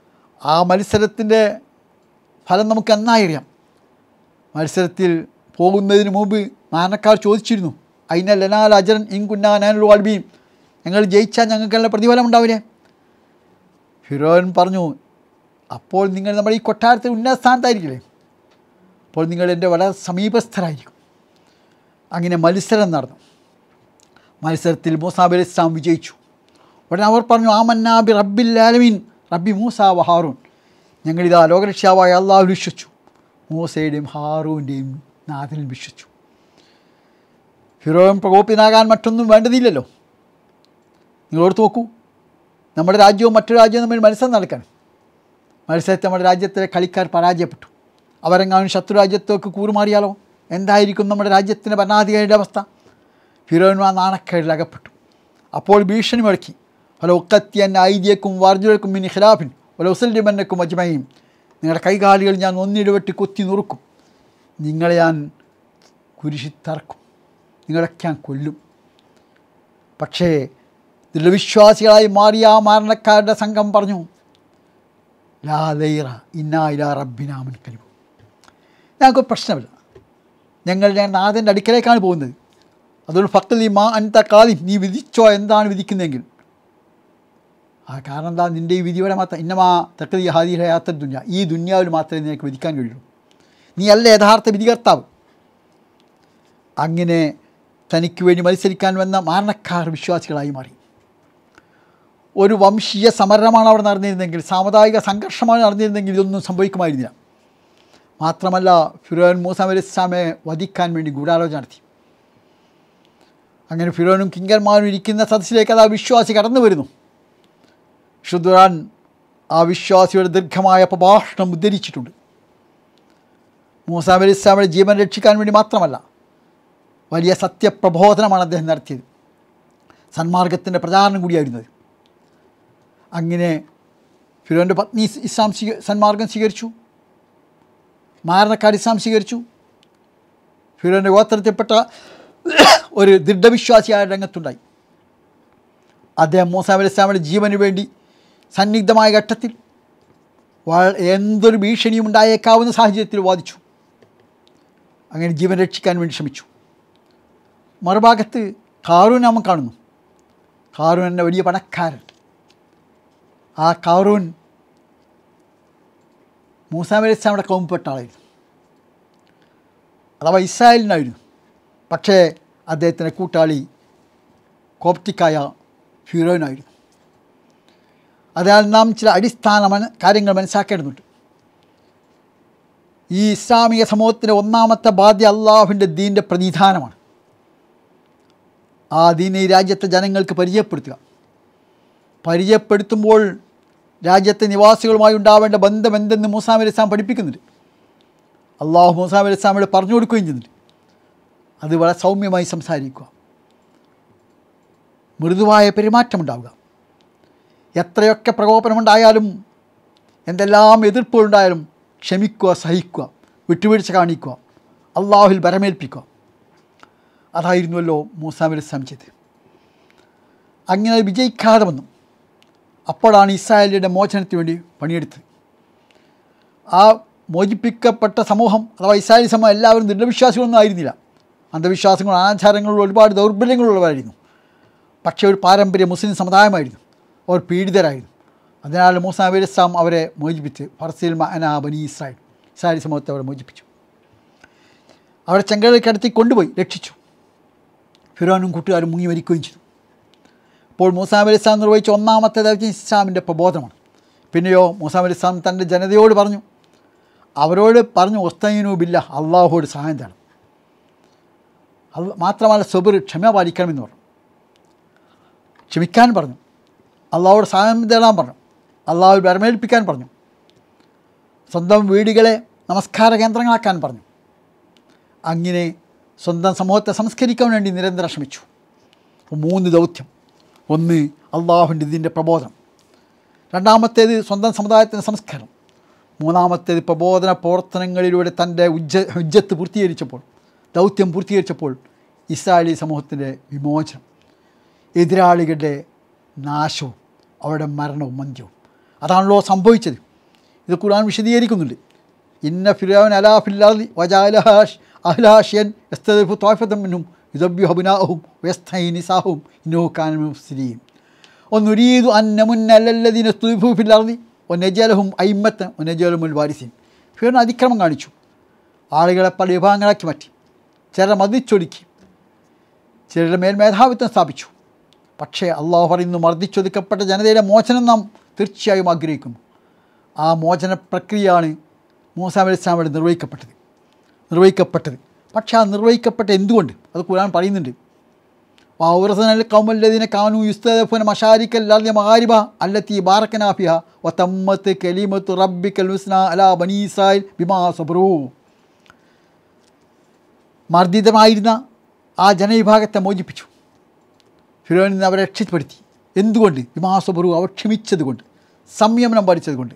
ആ മത്സരത്തിൻ്റെ ഫലം നമുക്ക് നന്നായി അറിയാം മത്സരത്തിൽ പോകുന്നതിന് മുമ്പ് മാനക്കാർ ചോദിച്ചിരുന്നു അയിന ലനാൽ അജറൻ ഇൻകുന്നാനുള്ള വാൽബിയും ഞങ്ങൾ ജയിച്ചാൽ ഞങ്ങൾക്കുള്ള പ്രതിഫലം ഉണ്ടാവില്ലേ ഫിറോൻ പറഞ്ഞു അപ്പോൾ നിങ്ങൾ നമ്മുടെ ഈ കൊട്ടാരത്തിൽ ഉന്നത സ്ഥാനത്തായിരിക്കില്ലേ അപ്പോൾ നിങ്ങൾ എൻ്റെ വളരെ സമീപസ്ഥരായിരിക്കും അങ്ങനെ മത്സരം നടന്നു മത്സരത്തിൽ മൂസാബ് അലി ഇസ്ലാം വിജയിച്ചു ഉടനെ അവർ പറഞ്ഞു ആ മന്നാബി റബ്ബിൽ ആലമീൻ റബ്ബി മൂസ വ ഹാറൂൻ ഞങ്ങളിതാ ലോകരക്ഷാവായ അള്ളാഹു വിശ്വസിച്ചു മൂസയുടെയും ഹാറൂൻ്റെയും നാഥനിൽ വിശ്വസിച്ചു ഫിറോൻ പ്രകോപിതനാകാൻ മറ്റൊന്നും വേണ്ടതില്ലല്ലോ നിങ്ങൾ ഓർത്ത് നോക്കൂ നമ്മുടെ രാജ്യവും മറ്റു രാജ്യവും തമ്മിൽ മത്സരം നടക്കാൻ മത്സരത്തിൽ നമ്മുടെ രാജ്യത്തിലെ കളിക്കാർ പരാജയപ്പെട്ടു അവരെങ്ങാനും ശത്രു രാജ്യത്തേക്ക് കൂറുമാറിയാലോ എന്തായിരിക്കും നമ്മുടെ രാജ്യത്തിൻ്റെ ഭരണാധികാരിയുടെ അവസ്ഥ ഫിറോൻ ആ നാണക്കേടിൽ അകപ്പെട്ടു അപ്പോൾ ഭീഷണി മുഴക്കി പല ഒക്കത്തിയൻ ഐദ്യക്കും വാർജുലക്കും മിനി ഖിലാഫിൻ പല ഉസൽഡിമന്നക്കും അജ്മയും നിങ്ങളുടെ കൈകാലുകൾ ഞാൻ ഒന്നിടവെട്ടി കൊത്തി നുറുക്കും നിങ്ങളെ ഞാൻ കുരിശിത്തറക്കും നിങ്ങളൊക്കെ ഞാൻ കൊല്ലും പക്ഷേ ദൃഢവിശ്വാസികളായി മാറിയ ആ മാരണക്കാരുടെ സംഘം പറഞ്ഞു ലാ ലൈറ ഇന്നാ ഇലാ റബ്ബിനാമൻ കലിബു ഞങ്ങൾക്ക് പ്രശ്നമില്ല ഞങ്ങൾ ഞാൻ നാഥൻ്റെ അടുക്കലേക്കാണ് പോകുന്നത് അതുകൊണ്ട് ഭക്തലി മാ അൻത കാലി നീ വിധിച്ചോ എന്താണ് വിധിക്കുന്നതെങ്കിൽ ആ കാരണം എന്താ നിൻ്റെ ഈ വിധിയോടെ മാത്രം ഇന്നമാ തക്കതി ഹാദി ഹയാത്ത ദുന്യ ഈ ദുന്യാവിൽ മാത്രമേ നിനക്ക് വിധിക്കാൻ കഴിയുള്ളൂ നീ അല്ല യഥാർത്ഥ വിധികർത്താവ് അങ്ങനെ തനിക്ക് വേണ്ടി മത്സരിക്കാൻ വന്ന മാരണക്കാർ വിശ്വാസികളായി മാറി ഒരു വംശീയ സമരമാണ് അവിടെ നടന്നിരുന്നെങ്കിൽ സാമുദായിക സംഘർഷമാണ് നടന്നിരുന്നെങ്കിൽ ഇതൊന്നും സംഭവിക്കുമായിരുന്നില്ല മാത്രമല്ല ഫിറോൻ മൂസാം അലി ഇസ്ലാമെ വധിക്കാൻ വേണ്ടി ഗൂഢാലോചന നടത്തി അങ്ങനെ ഫിറോനും കിങ്കന്മാരും ഇരിക്കുന്ന സദസ്സിലേക്ക് അത് ആ വിശ്വാസി കടന്നു വരുന്നു ഷുദ്റാൻ ആ വിശ്വാസിയുടെ ദീർഘമായ പ്രഭാഷണം ഉദ്ധരിച്ചിട്ടുണ്ട് മൂസാം അലി ഇസ്ലാമിയുടെ ജീവൻ രക്ഷിക്കാൻ വേണ്ടി മാത്രമല്ല വലിയ സത്യപ്രബോധനമാണ് അദ്ദേഹം നടത്തിയത് സന്മാർഗത്തിൻ്റെ പ്രചാരണം കൂടിയായിരുന്നത് അങ്ങനെ ഫിറോൻ്റെ പത്നി ഇസ്ലാം സ്വീക സന്മാർഗം സ്വീകരിച്ചു മാരണക്കാർ ഇസ്ലാം സ്വീകരിച്ചു ഫിറോൻ്റെ ഗോത്രത്തിൽപ്പെട്ട ഒരു ദൃഢവിശ്വാസിയായ രംഗത്തുണ്ടായി അദ്ദേഹം മൂസാം അലി ഇസ്ലാമിൻ്റെ ജീവന് വേണ്ടി സന്നിഗ്ധമായ ഘട്ടത്തിൽ വള- എന്തൊരു ഭീഷണിയും ഉണ്ടായേക്കാവുന്ന സാഹചര്യത്തിൽ വാദിച്ചു അങ്ങനെ ജീവൻ രക്ഷിക്കാൻ വേണ്ടി ശ്രമിച്ചു മറുഭാഗത്ത് കാറൂൻ നാമം കാണുന്നു കാറൂൻ എന്ന വലിയ പണക്കാരൻ ആ കാറൂൻ മൂസാം അലി ഇസ്ലാമിയുടെ കൗമ്പെട്ട ആളായിരുന്നു അഥവാ ഇസ്രായേലിനായിരുന്നു പക്ഷേ അദ്ദേഹത്തിൻ്റെ കൂട്ടാളി കോപ്റ്റിക്കായ ഹീറോയിനായിരുന്നു അതിനാൽ നാം ചില അടിസ്ഥാന മന കാര്യങ്ങൾ മനസ്സിലാക്കേണ്ടതുണ്ട് ഈ ഇസ്ലാമിക സമൂഹത്തിൻ്റെ ഒന്നാമത്തെ ബാധ്യ അള്ളാഹുവിൻ്റെ ദീൻ്റെ പ്രതിനിധാനമാണ് ആ ദീനെ ഈ രാജ്യത്തെ ജനങ്ങൾക്ക് പരിചയപ്പെടുത്തുക പരിചയപ്പെടുത്തുമ്പോൾ രാജ്യത്തെ നിവാസികളുമായി ഉണ്ടാവേണ്ട ബന്ധം എന്തെന്ന് മൂസാം അലി ഇസ്ലാം പഠിപ്പിക്കുന്നുണ്ട് അള്ളാഹു മൂസാം അലി ഇസ്ലാമിനോട് പറഞ്ഞു കൊടുക്കുകയും ചെയ്യുന്നുണ്ട് അത് വളരെ സൗമ്യമായി സംസാരിക്കുക മൃദുവായ പെരുമാറ്റമുണ്ടാവുക എത്രയൊക്കെ പ്രകോപനമുണ്ടായാലും എന്തെല്ലാം എതിർപ്പുകളുണ്ടായാലും ക്ഷമിക്കുക സഹിക്കുക വിട്ടുവീഴ്ച കാണിക്കുക അള്ളാഹുൽ ബരമേൽപ്പിക്കുക അതായിരുന്നുവല്ലോ മൂസാം അലി ഇസ്ലാം ചെയ്തത് അങ്ങനെ അത് വിജയിക്കാതെ വന്നു അപ്പോഴാണ് ഇസ്രായേലിയുടെ മോചനത്തിന് വേണ്ടി പണിയെടുത്തത് ആ മോചിപ്പിക്കപ്പെട്ട സമൂഹം അഥവാ ഇസ്രായേലി സമൂഹം എല്ലാവരും ദൃഢവിശ്വാസികളൊന്നും ആയിരുന്നില്ല അന്ധവിശ്വാസങ്ങളും അനാചാരങ്ങളും ഒരുപാട് ദൗർബല്യങ്ങളുള്ളവരായിരുന്നു പക്ഷേ ഒരു പാരമ്പര്യ മുസ്ലിം സമുദായമായിരുന്നു അവർ പീഡിതരായിരുന്നു അതിനാൽ മൂസാ നബി ഇസ്ലാം അവരെ മോചിപ്പിച്ച് ഫർസിൽ മഅന ബനി ഇസ്രായേൽ ഇസ്രായേലി സമൂഹത്തെ അവരെ മോചിപ്പിച്ചു അവരെ ചെങ്കടലിൽ കിടത്തി കൊണ്ടുപോയി രക്ഷിച്ചു ഫിറോനും കൂട്ടുകാരും മുങ്ങി മരിക്കുകയും ചെയ്തു അപ്പോൾ മൂസാ നബി ഇസ്ലാം നിർവഹിച്ച ഒന്നാമത്തെ ദൗത്യം ഇസ്ലാമിൻ്റെ പ്രബോധനമാണ് പിന്നെയോ മൂസാ നബി ഇസ്ലാം തൻ്റെ ജനതയോട് പറഞ്ഞു അവരോട് പറഞ്ഞു ഒസ്തീനു ബില്ല അള്ളാഹുവോട് സഹായം തേണം അത് മാത്രമല്ല സബർ ക്ഷമ പാലിക്കണമെന്ന് പറഞ്ഞു ക്ഷമിക്കാൻ പറഞ്ഞു അള്ളാഹുവോട് സഹായം തേടാൻ പറഞ്ഞു അള്ളാഹു വരമേൽപ്പിക്കാൻ പറഞ്ഞു സ്വന്തം വീടുകളെ നമസ്കാര കേന്ദ്രങ്ങളാക്കാൻ പറഞ്ഞു അങ്ങനെ സ്വന്തം സമൂഹത്തെ സംസ്കരിക്കാൻ വേണ്ടി നിരന്തരം ശ്രമിച്ചു അപ്പോൾ മൂന്ന് ദൗത്യം ഒന്ന് അള്ളാഹുവിൻ്റെ ഇതിൻ്റെ പ്രബോധനം രണ്ടാമത്തേത് സ്വന്തം സമുദായത്തിൻ്റെ സംസ്കാരം മൂന്നാമത്തേത് പ്രബോധന പ്രവർത്തനങ്ങളിലൂടെ തൻ്റെ ഉജ്ജ ഉജ്ജത്ത് പൂർത്തീകരിച്ചപ്പോൾ ദൗത്യം പൂർത്തീകരിച്ചപ്പോൾ ഇസ്രായേലി സമൂഹത്തിൻ്റെ വിമോചനം എതിരാളികളുടെ നാശവും അവരുടെ മരണവും മന്ത്യവും അതാണല്ലോ സംഭവിച്ചത് ഇത് ഖുർആൻ വിശദീകരിക്കുന്നുണ്ട് ഇന്ന ഫിറാൻ അലാ ഫില്ലാദി വജാലഹാഷ് അഹ്ലാഷ്യൻ എസ്തഫു തോഫത്തം മിന്നും യുദബ്യു ഹബുനാഹും വെസ്തൈനിസാഹും ഇന്നോക്കാൻ മുസ്ലിം ഒന്നുരീതു അന്നമുന്നല്ലല്ലദീന സ്തുഫു ഫില്ലാർദി ഒന്നജലഹും അയിമ്മത്ത് ഒന്നജലമുൽ വാരിസീൻ ഫിറോൻ അതിക്രമം കാണിച്ചു ആളുകളെ പല വിഭാഗങ്ങളാക്കി മാറ്റി ചിലരെ മതിച്ചൊടുക്കി ചിലരുടെ മേൽ മേധാവിത്വം സ്ഥാപിച്ചു പക്ഷേ അള്ളാഹു പറയുന്നു മർദ്ദിച്ചൊതുക്കപ്പെട്ട ജനതയുടെ മോചനം നാം തീർച്ചയായും ആഗ്രഹിക്കുന്നു ആ മോചന പ്രക്രിയയാണ് മൂസാ അലി ഇസ്ലാമിയുടെ നിർവഹിക്കപ്പെട്ടത് നിർവഹിക്കപ്പെട്ടത് പക്ഷേ ആ നിർവഹിക്കപ്പെട്ട എന്തുകൊണ്ട് അത് ഖുർആൻ പറയുന്നുണ്ട് വൗറസനൽ കൗമല്ലദീന കാനു യുസ്തദഫുന മഷാരിക്കൽ അർദി മഗാരിബ അല്ലത്തി ബാറക്കനാ ഫിഹ വതമ്മത്ത് കലിമത്തു റബ്ബിക്കൽ ഹുസ്ന അലാ ബനി ഇസ്രായേൽ ബിമാ സബ്റൂ മർദ്ദിതമായിരുന്ന ആ ജനവിഭാഗത്തെ മോചിപ്പിച്ചു ഫിറോനിൽ നിന്ന് അവരെ രക്ഷപ്പെടുത്തി എന്തുകൊണ്ട് വിമാസപുറു അവർ ക്ഷമിച്ചതുകൊണ്ട് സംയമനം പാലിച്ചതുകൊണ്ട്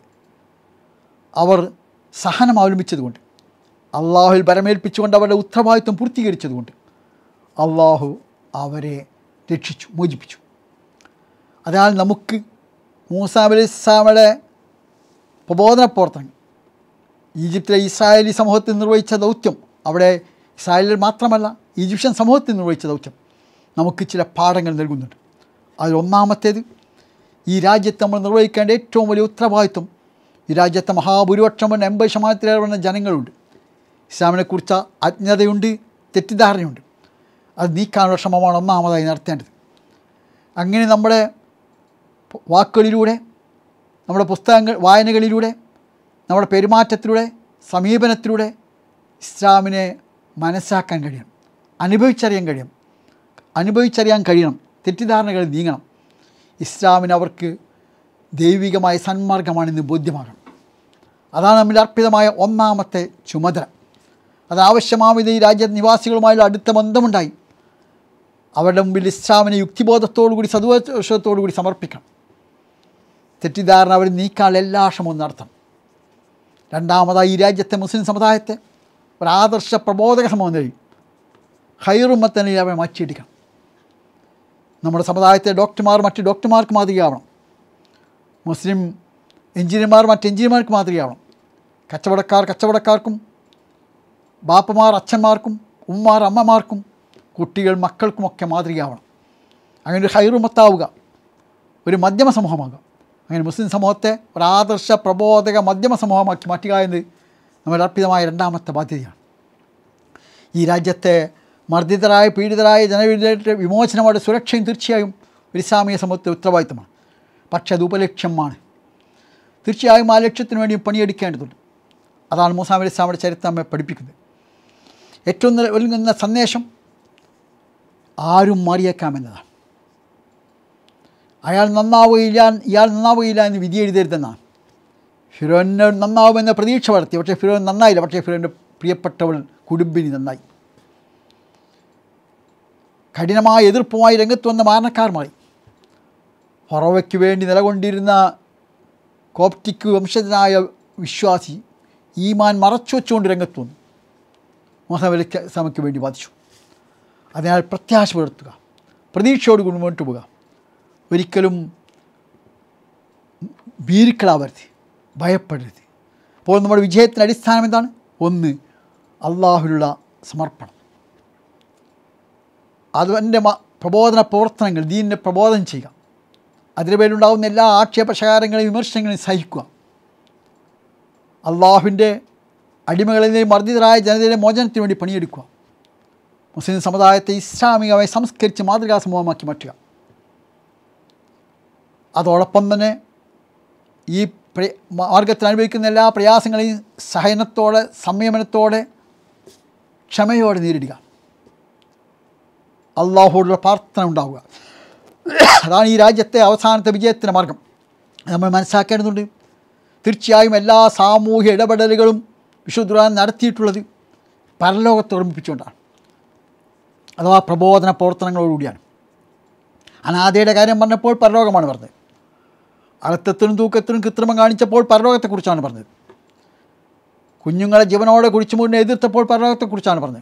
അവർ സഹനം അവലംബിച്ചതുകൊണ്ട് അള്ളാഹുവിൽ ബരമേൽപ്പിച്ചുകൊണ്ട് അവരുടെ ഉത്തരവാദിത്വം പൂർത്തീകരിച്ചതുകൊണ്ട് അള്ളാഹു അവരെ രക്ഷിച്ചു മോചിപ്പിച്ചു അതിനാൽ നമുക്ക് മൂസാ അലൈഹി ഇസ്ലാമയുടെ പ്രബോധന പ്രവർത്തനങ്ങൾ ഈജിപ്തിലെ ഇസ്രായേലി സമൂഹത്തിൽ നിർവഹിച്ച ദൗത്യം അവിടെ ഇസ്രായേലിൽ മാത്രമല്ല ഈജിപ്ഷ്യൻ സമൂഹത്തിൽ നിർവഹിച്ച ദൗത്യം നമുക്ക് ചില പാഠങ്ങൾ നൽകുന്നുണ്ട് അതിൽ ഒന്നാമത്തേത് ഈ രാജ്യത്ത് നമ്മൾ നിർവഹിക്കേണ്ട ഏറ്റവും വലിയ ഉത്തരവാദിത്വം ഈ രാജ്യത്തെ മഹാഭൂരിപക്ഷം വന്ന എൺപത് ശതമാനത്തിലേറെ വരുന്ന ജനങ്ങളുണ്ട് ഇസ്ലാമിനെക്കുറിച്ച് അജ്ഞതയുണ്ട് തെറ്റിദ്ധാരണയുണ്ട് അത് നീക്കാനുള്ള ശ്രമമാണ് ഒന്നാമതായി നടത്തേണ്ടത് അങ്ങനെ നമ്മുടെ വാക്കുകളിലൂടെ നമ്മുടെ പുസ്തകങ്ങൾ വായനകളിലൂടെ നമ്മുടെ പെരുമാറ്റത്തിലൂടെ സമീപനത്തിലൂടെ ഇസ്ലാമിനെ മനസ്സാക്കാൻ കഴിയണം അനുഭവിച്ചറിയാൻ കഴിയണം അനുഭവിച്ചറിയാൻ കഴിയണം തെറ്റിദ്ധാരണകൾ നീങ്ങണം ഇസ്ലാമിന് അവർക്ക് ദൈവികമായ സന്മാർഗമാണെന്ന് ബോധ്യമാകണം അതാണ് നമ്മിൽ അർപ്പിതമായ ഒന്നാമത്തെ ചുമതല അതാവശ്യമാവിധ ഈ രാജ്യ നിവാസികളുമായുള്ള അടുത്ത ബന്ധമുണ്ടായി അവരുടെ മുമ്പിൽ ഇസ്ലാമിനെ യുക്തിബോധത്തോടുകൂടി സതുവശത്തോടുകൂടി സമർപ്പിക്കണം തെറ്റിദ്ധാരണ അവർ നീക്കാനുള്ള എല്ലാ ശ്രമവും നടത്തണം രണ്ടാമതായി ഈ രാജ്യത്തെ മുസ്ലിം സമുദായത്തെ ഒരു ആദർശ പ്രബോധക സമൂഹം കഴിയും ഹൈറുമ്മത്തനെ അവരെ മാറ്റിയെടുക്കണം നമ്മുടെ സമുദായത്തെ ഡോക്ടർമാർ മറ്റ് ഡോക്ടർമാർക്ക് മാതൃകയാവണം മുസ്ലിം എഞ്ചിനീയർമാർ മറ്റ് എഞ്ചിനീയർമാർക്ക് മാതൃകയാവണം കച്ചവടക്കാർ കച്ചവടക്കാർക്കും ബാപ്പമാർ അച്ഛന്മാർക്കും ഉമ്മാർ അമ്മമാർക്കും കുട്ടികൾ മക്കൾക്കുമൊക്കെ മാതൃകയാവണം അങ്ങനെ ഒരു ഹൈറുമത്താവുക ഒരു മധ്യമ സമൂഹമാകുക അങ്ങനെ മുസ്ലിം സമൂഹത്തെ ഒരു ആദർശ പ്രബോധക മധ്യമ സമൂഹമാക്കി മാറ്റുക എന്നത് നമ്മുടെ അർപ്പിതമായ രണ്ടാമത്തെ ബാധ്യതയാണ് ഈ രാജ്യത്തെ മർദ്ദിതരായ പീഡിതരായ ജനവിധയുടെ വിമോചനങ്ങളുടെ സുരക്ഷയും തീർച്ചയായും ഒരു ഇസ്ലാമിക സമൂഹത്തെ ഉത്തരവാദിത്തമാണ് പക്ഷേ അത് ഉപലക്ഷ്യമാണ് തീർച്ചയായും ആ ലക്ഷ്യത്തിന് വേണ്ടി പണിയെടുക്കേണ്ടതുണ്ട് അതാണ് മൂസാം അലി ഇസ്ലാമിയുടെ ചരിത്രം നമ്മെ പഠിപ്പിക്കുന്നത് ഏറ്റവും നൽകുന്ന സന്ദേശം ആരും മാറിയേക്കാമെന്നതാണ് അയാൾ നന്നാവുകയില്ല ഇയാൾ നന്നാവുകയില്ല എന്ന് വിധി എഴുതരുതെന്നാണ് ഫിറോന് നന്നാവുമെന്ന പ്രതീക്ഷ വളർത്തി പക്ഷേ ഫിറോൻ നന്നായില്ല പക്ഷേ ഫിറോൻ്റെ പ്രിയപ്പെട്ടവൾ കുടുംബിനി നന്നായി കഠിനമായ എതിർപ്പുമായി രംഗത്ത് വന്ന മാരണക്കാർ മാറി ഫറോവയ്ക്ക് വേണ്ടി നിലകൊണ്ടിരുന്ന കോപ്റ്റിക് വംശജനായ വിശ്വാസി ഈമാൻ മറച്ചു വെച്ചുകൊണ്ട് രംഗത്ത് വന്നു മോഹനവലിക്ക് സമയ്ക്ക് വേണ്ടി ബാധിച്ചു അതിനാൽ പ്രത്യാശ പുലർത്തുക പ്രതീക്ഷയോടുകൂടി മുന്നോട്ട് പോവുക ഒരിക്കലും ഭീരുക്കളാവരുത് ഭയപ്പെടരുത് അപ്പോൾ നമ്മുടെ വിജയത്തിൻ്റെ അടിസ്ഥാനം എന്താണ് ഒന്ന് അള്ളാഹുലുള്ള സമർപ്പണം അതിൻ്റെ പ്രബോധന പ്രവർത്തനങ്ങൾ ദീനിനെ പ്രബോധനം ചെയ്യുക അതിന് പേരുണ്ടാകുന്ന എല്ലാ ആക്ഷേപശകാരങ്ങളെയും വിമർശനങ്ങളെയും സഹിക്കുക അള്ളാഹുവിൻ്റെ അടിമകളിലെയും മർദ്ദിതരായ ജനതയുടെ മോചനത്തിന് വേണ്ടി പണിയെടുക്കുക മുസ്ലിം സമുദായത്തെ ഇസ്ലാമികമായി സംസ്കരിച്ച് മാതൃകാ സമൂഹമാക്കി മാറ്റുക അതോടൊപ്പം തന്നെ ഈ പ്ര- മാർഗത്തിൽ അനുഭവിക്കുന്ന എല്ലാ പ്രയാസങ്ങളെയും സഹനത്തോടെ സംയമനത്തോടെ ക്ഷമയോടെ നേരിടുക അള്ളാഹുവോടുള്ള പ്രാർത്ഥന ഉണ്ടാവുക അതാണ് ഈ രാജ്യത്തെ അവസാനത്തെ വിജയത്തിൻ്റെ മാർഗം നമ്മൾ മനസ്സിലാക്കേണ്ടതുണ്ട് തീർച്ചയായും എല്ലാ സാമൂഹ്യ ഇടപെടലുകളും വിശുദ്ധ നടത്തിയിട്ടുള്ളത് പരലോകത്തെ ഓർമ്മിപ്പിച്ചുകൊണ്ടാണ് അഥവാ പ്രബോധന പ്രവർത്തനങ്ങളോടുകൂടിയാണ് അനാഥയുടെ കാര്യം പറഞ്ഞപ്പോൾ പരലോകമാണ് പറഞ്ഞത് അർത്ഥത്തിനും തൂക്കത്തിനും കൃത്രിമം കാണിച്ചപ്പോൾ പരലോകത്തെക്കുറിച്ചാണ് പറഞ്ഞത് കുഞ്ഞുങ്ങളെ ജീവനോടെ കുഴിച്ചുമൂടിനെ എതിർത്തപ്പോൾ പരലോകത്തെക്കുറിച്ചാണ് പറഞ്ഞത്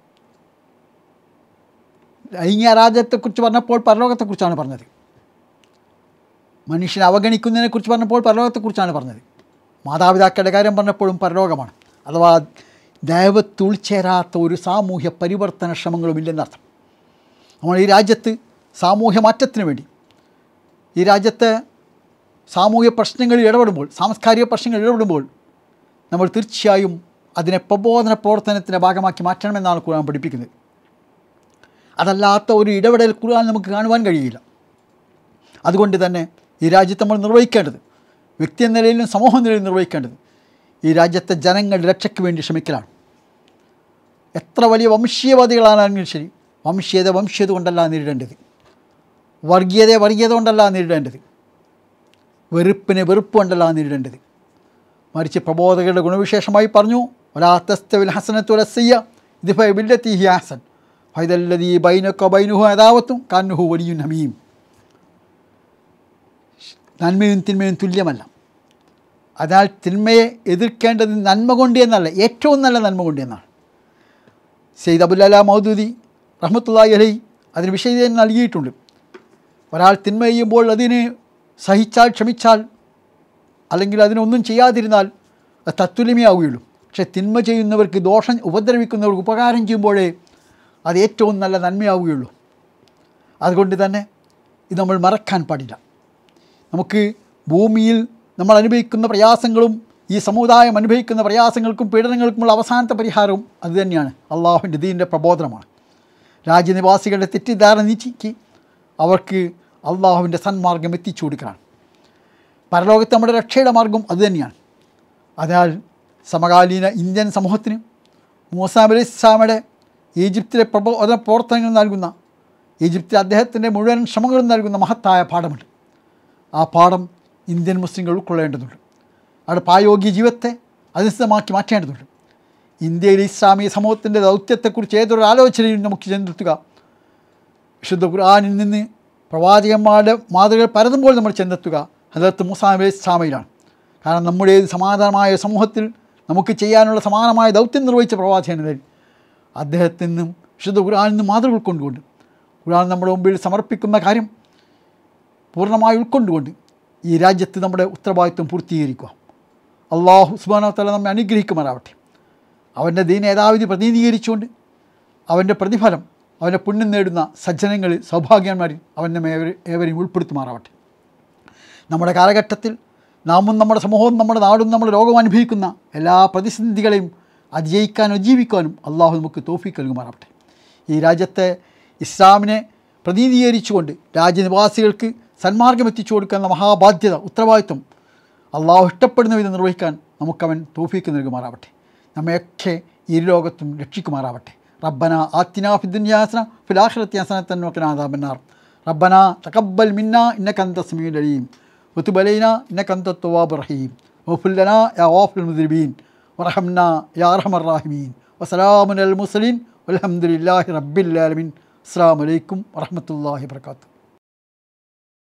ലൈംഗിക രാജ്യത്തെക്കുറിച്ച് പറഞ്ഞപ്പോൾ പരലോകത്തെക്കുറിച്ചാണ് പറഞ്ഞത് മനുഷ്യനെ അവഗണിക്കുന്നതിനെക്കുറിച്ച് പറഞ്ഞപ്പോൾ പരലോകത്തെക്കുറിച്ചാണ് പറഞ്ഞത് മാതാപിതാക്കളുടെ കാര്യം പറഞ്ഞപ്പോഴും പരലോകമാണ് അഥവാ ദൈവത്തിൽ ഉൾച്ചേരാത്ത ഒരു സാമൂഹ്യ പരിവർത്തന ശ്രമങ്ങളും ഇല്ലെന്നർത്ഥം നമ്മൾ ഈ രാജ്യത്ത് സാമൂഹ്യ മാറ്റത്തിന് വേണ്ടി ഈ രാജ്യത്തെ സാമൂഹ്യ പ്രശ്നങ്ങളിൽ ഇടപെടുമ്പോൾ സാംസ്കാരിക പ്രശ്നങ്ങളിൽ ഇടപെടുമ്പോൾ നമ്മൾ തീർച്ചയായും അതിനെ പ്രബോധന പ്രവർത്തനത്തിൻ്റെ ഭാഗമാക്കി മാറ്റണമെന്നാണ് ഖുർആൻ പഠിപ്പിക്കുന്നത് അതല്ലാത്ത ഒരു ഇടപെടൽ ഖുർആൻ നമുക്ക് കാണുവാൻ കഴിയില്ല അതുകൊണ്ട് തന്നെ ഈ രാജ്യത്ത് നമ്മൾ നിർവഹിക്കേണ്ടത് വ്യക്തി എന്ന നിലയിലും സമൂഹ നിലയിലും നിർവഹിക്കേണ്ടത് ഈ രാജ്യത്തെ ജനങ്ങളുടെ രക്ഷയ്ക്ക് വേണ്ടി ശ്രമിക്കലാണ് എത്ര വലിയ വംശീയവാദികളാണെങ്കിലും ശരി വംശീയത വംശീയത കൊണ്ടല്ല നേരിടേണ്ടത് വർഗീയതയെ വർഗീയത കൊണ്ടല്ല നേരിടേണ്ടത് വെറുപ്പിനെ വെറുപ്പ് കൊണ്ടല്ല നേരിടേണ്ടത് മറിച്ച് പ്രബോധകരുടെ ഗുണവിശേഷമായി പറഞ്ഞു ഒലാത്തസ്തവിൽ ഹസനത്തുലസയ്യ ഇത് ബില്ലത്തി ഹി ഹസൻ ഫൈതല്ലതി ബൈനക്കോ ബൈനുഹു അതാവത്തും കാന്നുഹു വലിയ നമീം നന്മയും തിന്മയും തുല്യമല്ല അതിനാൽ തിന്മയെ എതിർക്കേണ്ടത് നന്മ കൊണ്ട് എന്നല്ല ഏറ്റവും നല്ല നന്മ കൊണ്ട് എന്നാണ് സെയ്ദ് അബുല്ല മൗദൂദി റഹ്മത്തുള്ളാഹി അലൈ അതിന് വിശദീകരണം നൽകിയിട്ടുണ്ട് ഒരാൾ തിന്മ ചെയ്യുമ്പോൾ അതിന് സഹിച്ചാൽ ക്ഷമിച്ചാൽ അല്ലെങ്കിൽ അതിനൊന്നും ചെയ്യാതിരുന്നാൽ അത് തത്തുലിമയാവുകയുള്ളൂ പക്ഷേ തിന്മ ചെയ്യുന്നവർക്ക് ദോഷം ഉപദ്രവിക്കുന്നവർക്ക് ഉപകാരം ചെയ്യുമ്പോഴേ അത് ഏറ്റവും നല്ല നന്മയാവുകയുള്ളൂ അതുകൊണ്ട് തന്നെ ഇത് നമ്മൾ മറക്കാൻ പാടില്ല നമുക്ക് ഭൂമിയിൽ നമ്മൾ അനുഭവിക്കുന്ന പ്രയാസങ്ങളും ഈ സമുദായം അനുഭവിക്കുന്ന പ്രയാസങ്ങൾക്കും പീഡനങ്ങൾക്കുമുള്ള അവസാനത്തെ പരിഹാരവും അതുതന്നെയാണ് അള്ളാഹുവിൻ്റെ ദീൻ്റെ പ്രബോധനമാണ് രാജ്യനിവാസികളുടെ തെറ്റിദ്ധാരണ നീക്കി അവർക്ക് അള്ളാഹുവിൻ്റെ സന്മാർഗം എത്തിച്ചു കൊടുക്കലാണ് പരലോകത്ത് നമ്മുടെ രക്ഷയുടെ മാർഗം അതുതന്നെയാണ് അതിനാൽ സമകാലീന ഇന്ത്യൻ സമൂഹത്തിന് മൂസാം അലി ഇസ്ലാമയുടെ ഈജിപ്തിലെ പ്രബോധന പ്രവർത്തനങ്ങൾ നൽകുന്ന ഈജിപ്തിൽ അദ്ദേഹത്തിൻ്റെ മുഴുവൻ ശ്രമങ്ങളും നൽകുന്ന മഹത്തായ പാഠമുണ്ട് ആ പാഠം ഇന്ത്യൻ മുസ്ലിങ്ങൾ ഉൾക്കൊള്ളേണ്ടതുണ്ട് അവിടെ പ്രായോഗിക ജീവിതത്തെ അനുസൃതമാക്കി മാറ്റേണ്ടതുണ്ട് ഇന്ത്യയിലെ ഇസ്ലാമിക സമൂഹത്തിൻ്റെ ദൗത്യത്തെക്കുറിച്ച് ഏതൊരു ആലോചനയും നമുക്ക് ചെന്നെത്തുക വിശുദ്ധ ഖുർആാനിൽ നിന്ന് പ്രവാചകന്മാരുടെ മാതൃകൾ പരതുമ്പോൾ നമ്മൾ ചെന്നെത്തുക ഹജറത്ത് മൂസാ അലൈഹി ഇസ്ലാമയിലാണ് കാരണം നമ്മുടെ സമാധാനമായ സമൂഹത്തിൽ നമുക്ക് ചെയ്യാനുള്ള സമാനമായ ദൗത്യം നിർവഹിച്ച പ്രവാചകനിൽ അദ്ദേഹത്തിൽ നിന്നും വിശുദ്ധ ഖുർആാനിൽ നിന്ന് മാതൃക ഉൾക്കൊണ്ടുകൊണ്ട് ഖുർആൻ നമ്മുടെ മുമ്പിൽ സമർപ്പിക്കുന്ന കാര്യം പൂർണ്ണമായി ഉൾക്കൊണ്ടുകൊണ്ട് ഈ രാജ്യത്ത് നമ്മുടെ ഉത്തരവാദിത്വം പൂർത്തീകരിക്കുക അള്ളാഹു സുബാനത്തല നമ്മെ അനുഗ്രഹിക്കുമാറാവട്ടെ അവൻ്റെ ദീന യഥാവിധി പ്രതിനിധീകരിച്ചുകൊണ്ട് അവൻ്റെ പ്രതിഫലം അവൻ്റെ പുണ്യം നേടുന്ന സജ്ജനങ്ങളിൽ സൗഭാഗ്യന്മാരിൽ അവൻ നമ്മെ ഏവരെ- ഏവരെയും ഉൾപ്പെടുത്തുമാറാവട്ടെ നമ്മുടെ കാലഘട്ടത്തിൽ നാമും നമ്മുടെ സമൂഹവും നമ്മുടെ നാടും നമ്മുടെ ലോകവും അനുഭവിക്കുന്ന എല്ലാ പ്രതിസന്ധികളെയും അതിജയിക്കാനും ജീവിക്കാനും അള്ളാഹു നമുക്ക് തോഫിക്ക് നൽകുമാറാവട്ടെ ഈ രാജ്യത്തെ ഇസ്ലാമിനെ പ്രതിനിധീകരിച്ചുകൊണ്ട് രാജ്യനിവാസികൾക്ക് സന്മാർഗം എത്തിച്ചു കൊടുക്കുന്ന മഹാബാധ്യത ഉത്തരവാദിത്വം അള്ളാഹു ഇഷ്ടപ്പെടുന്ന വിധം നിർവഹിക്കാൻ നമുക്കവൻ തോഫിക്ക് നൽകുമാറാവട്ടെ നമ്മയൊക്കെ ഈ ലോകത്തും രക്ഷിക്കുമാറാവട്ടെ റബ്ബന ആത്തിന ഫിദ്ദുന്യാസന ഫിലാഖിറത്യാസനത്തൻ നോക്കനാദാബന്നാർ റബ്ബന തകബ്ബൽ മിന്ന ഇന്നക അന്ത സമീഉൽ അലീം وتب علينا إنك أنت التواب الرحيم واغفر لنا يا غافر المذنبين وارحمنا يا أرحم الراحمين وسلام على المرسلين والحمد لله رب العالمين السلام عليكم ورحمة الله وبركاته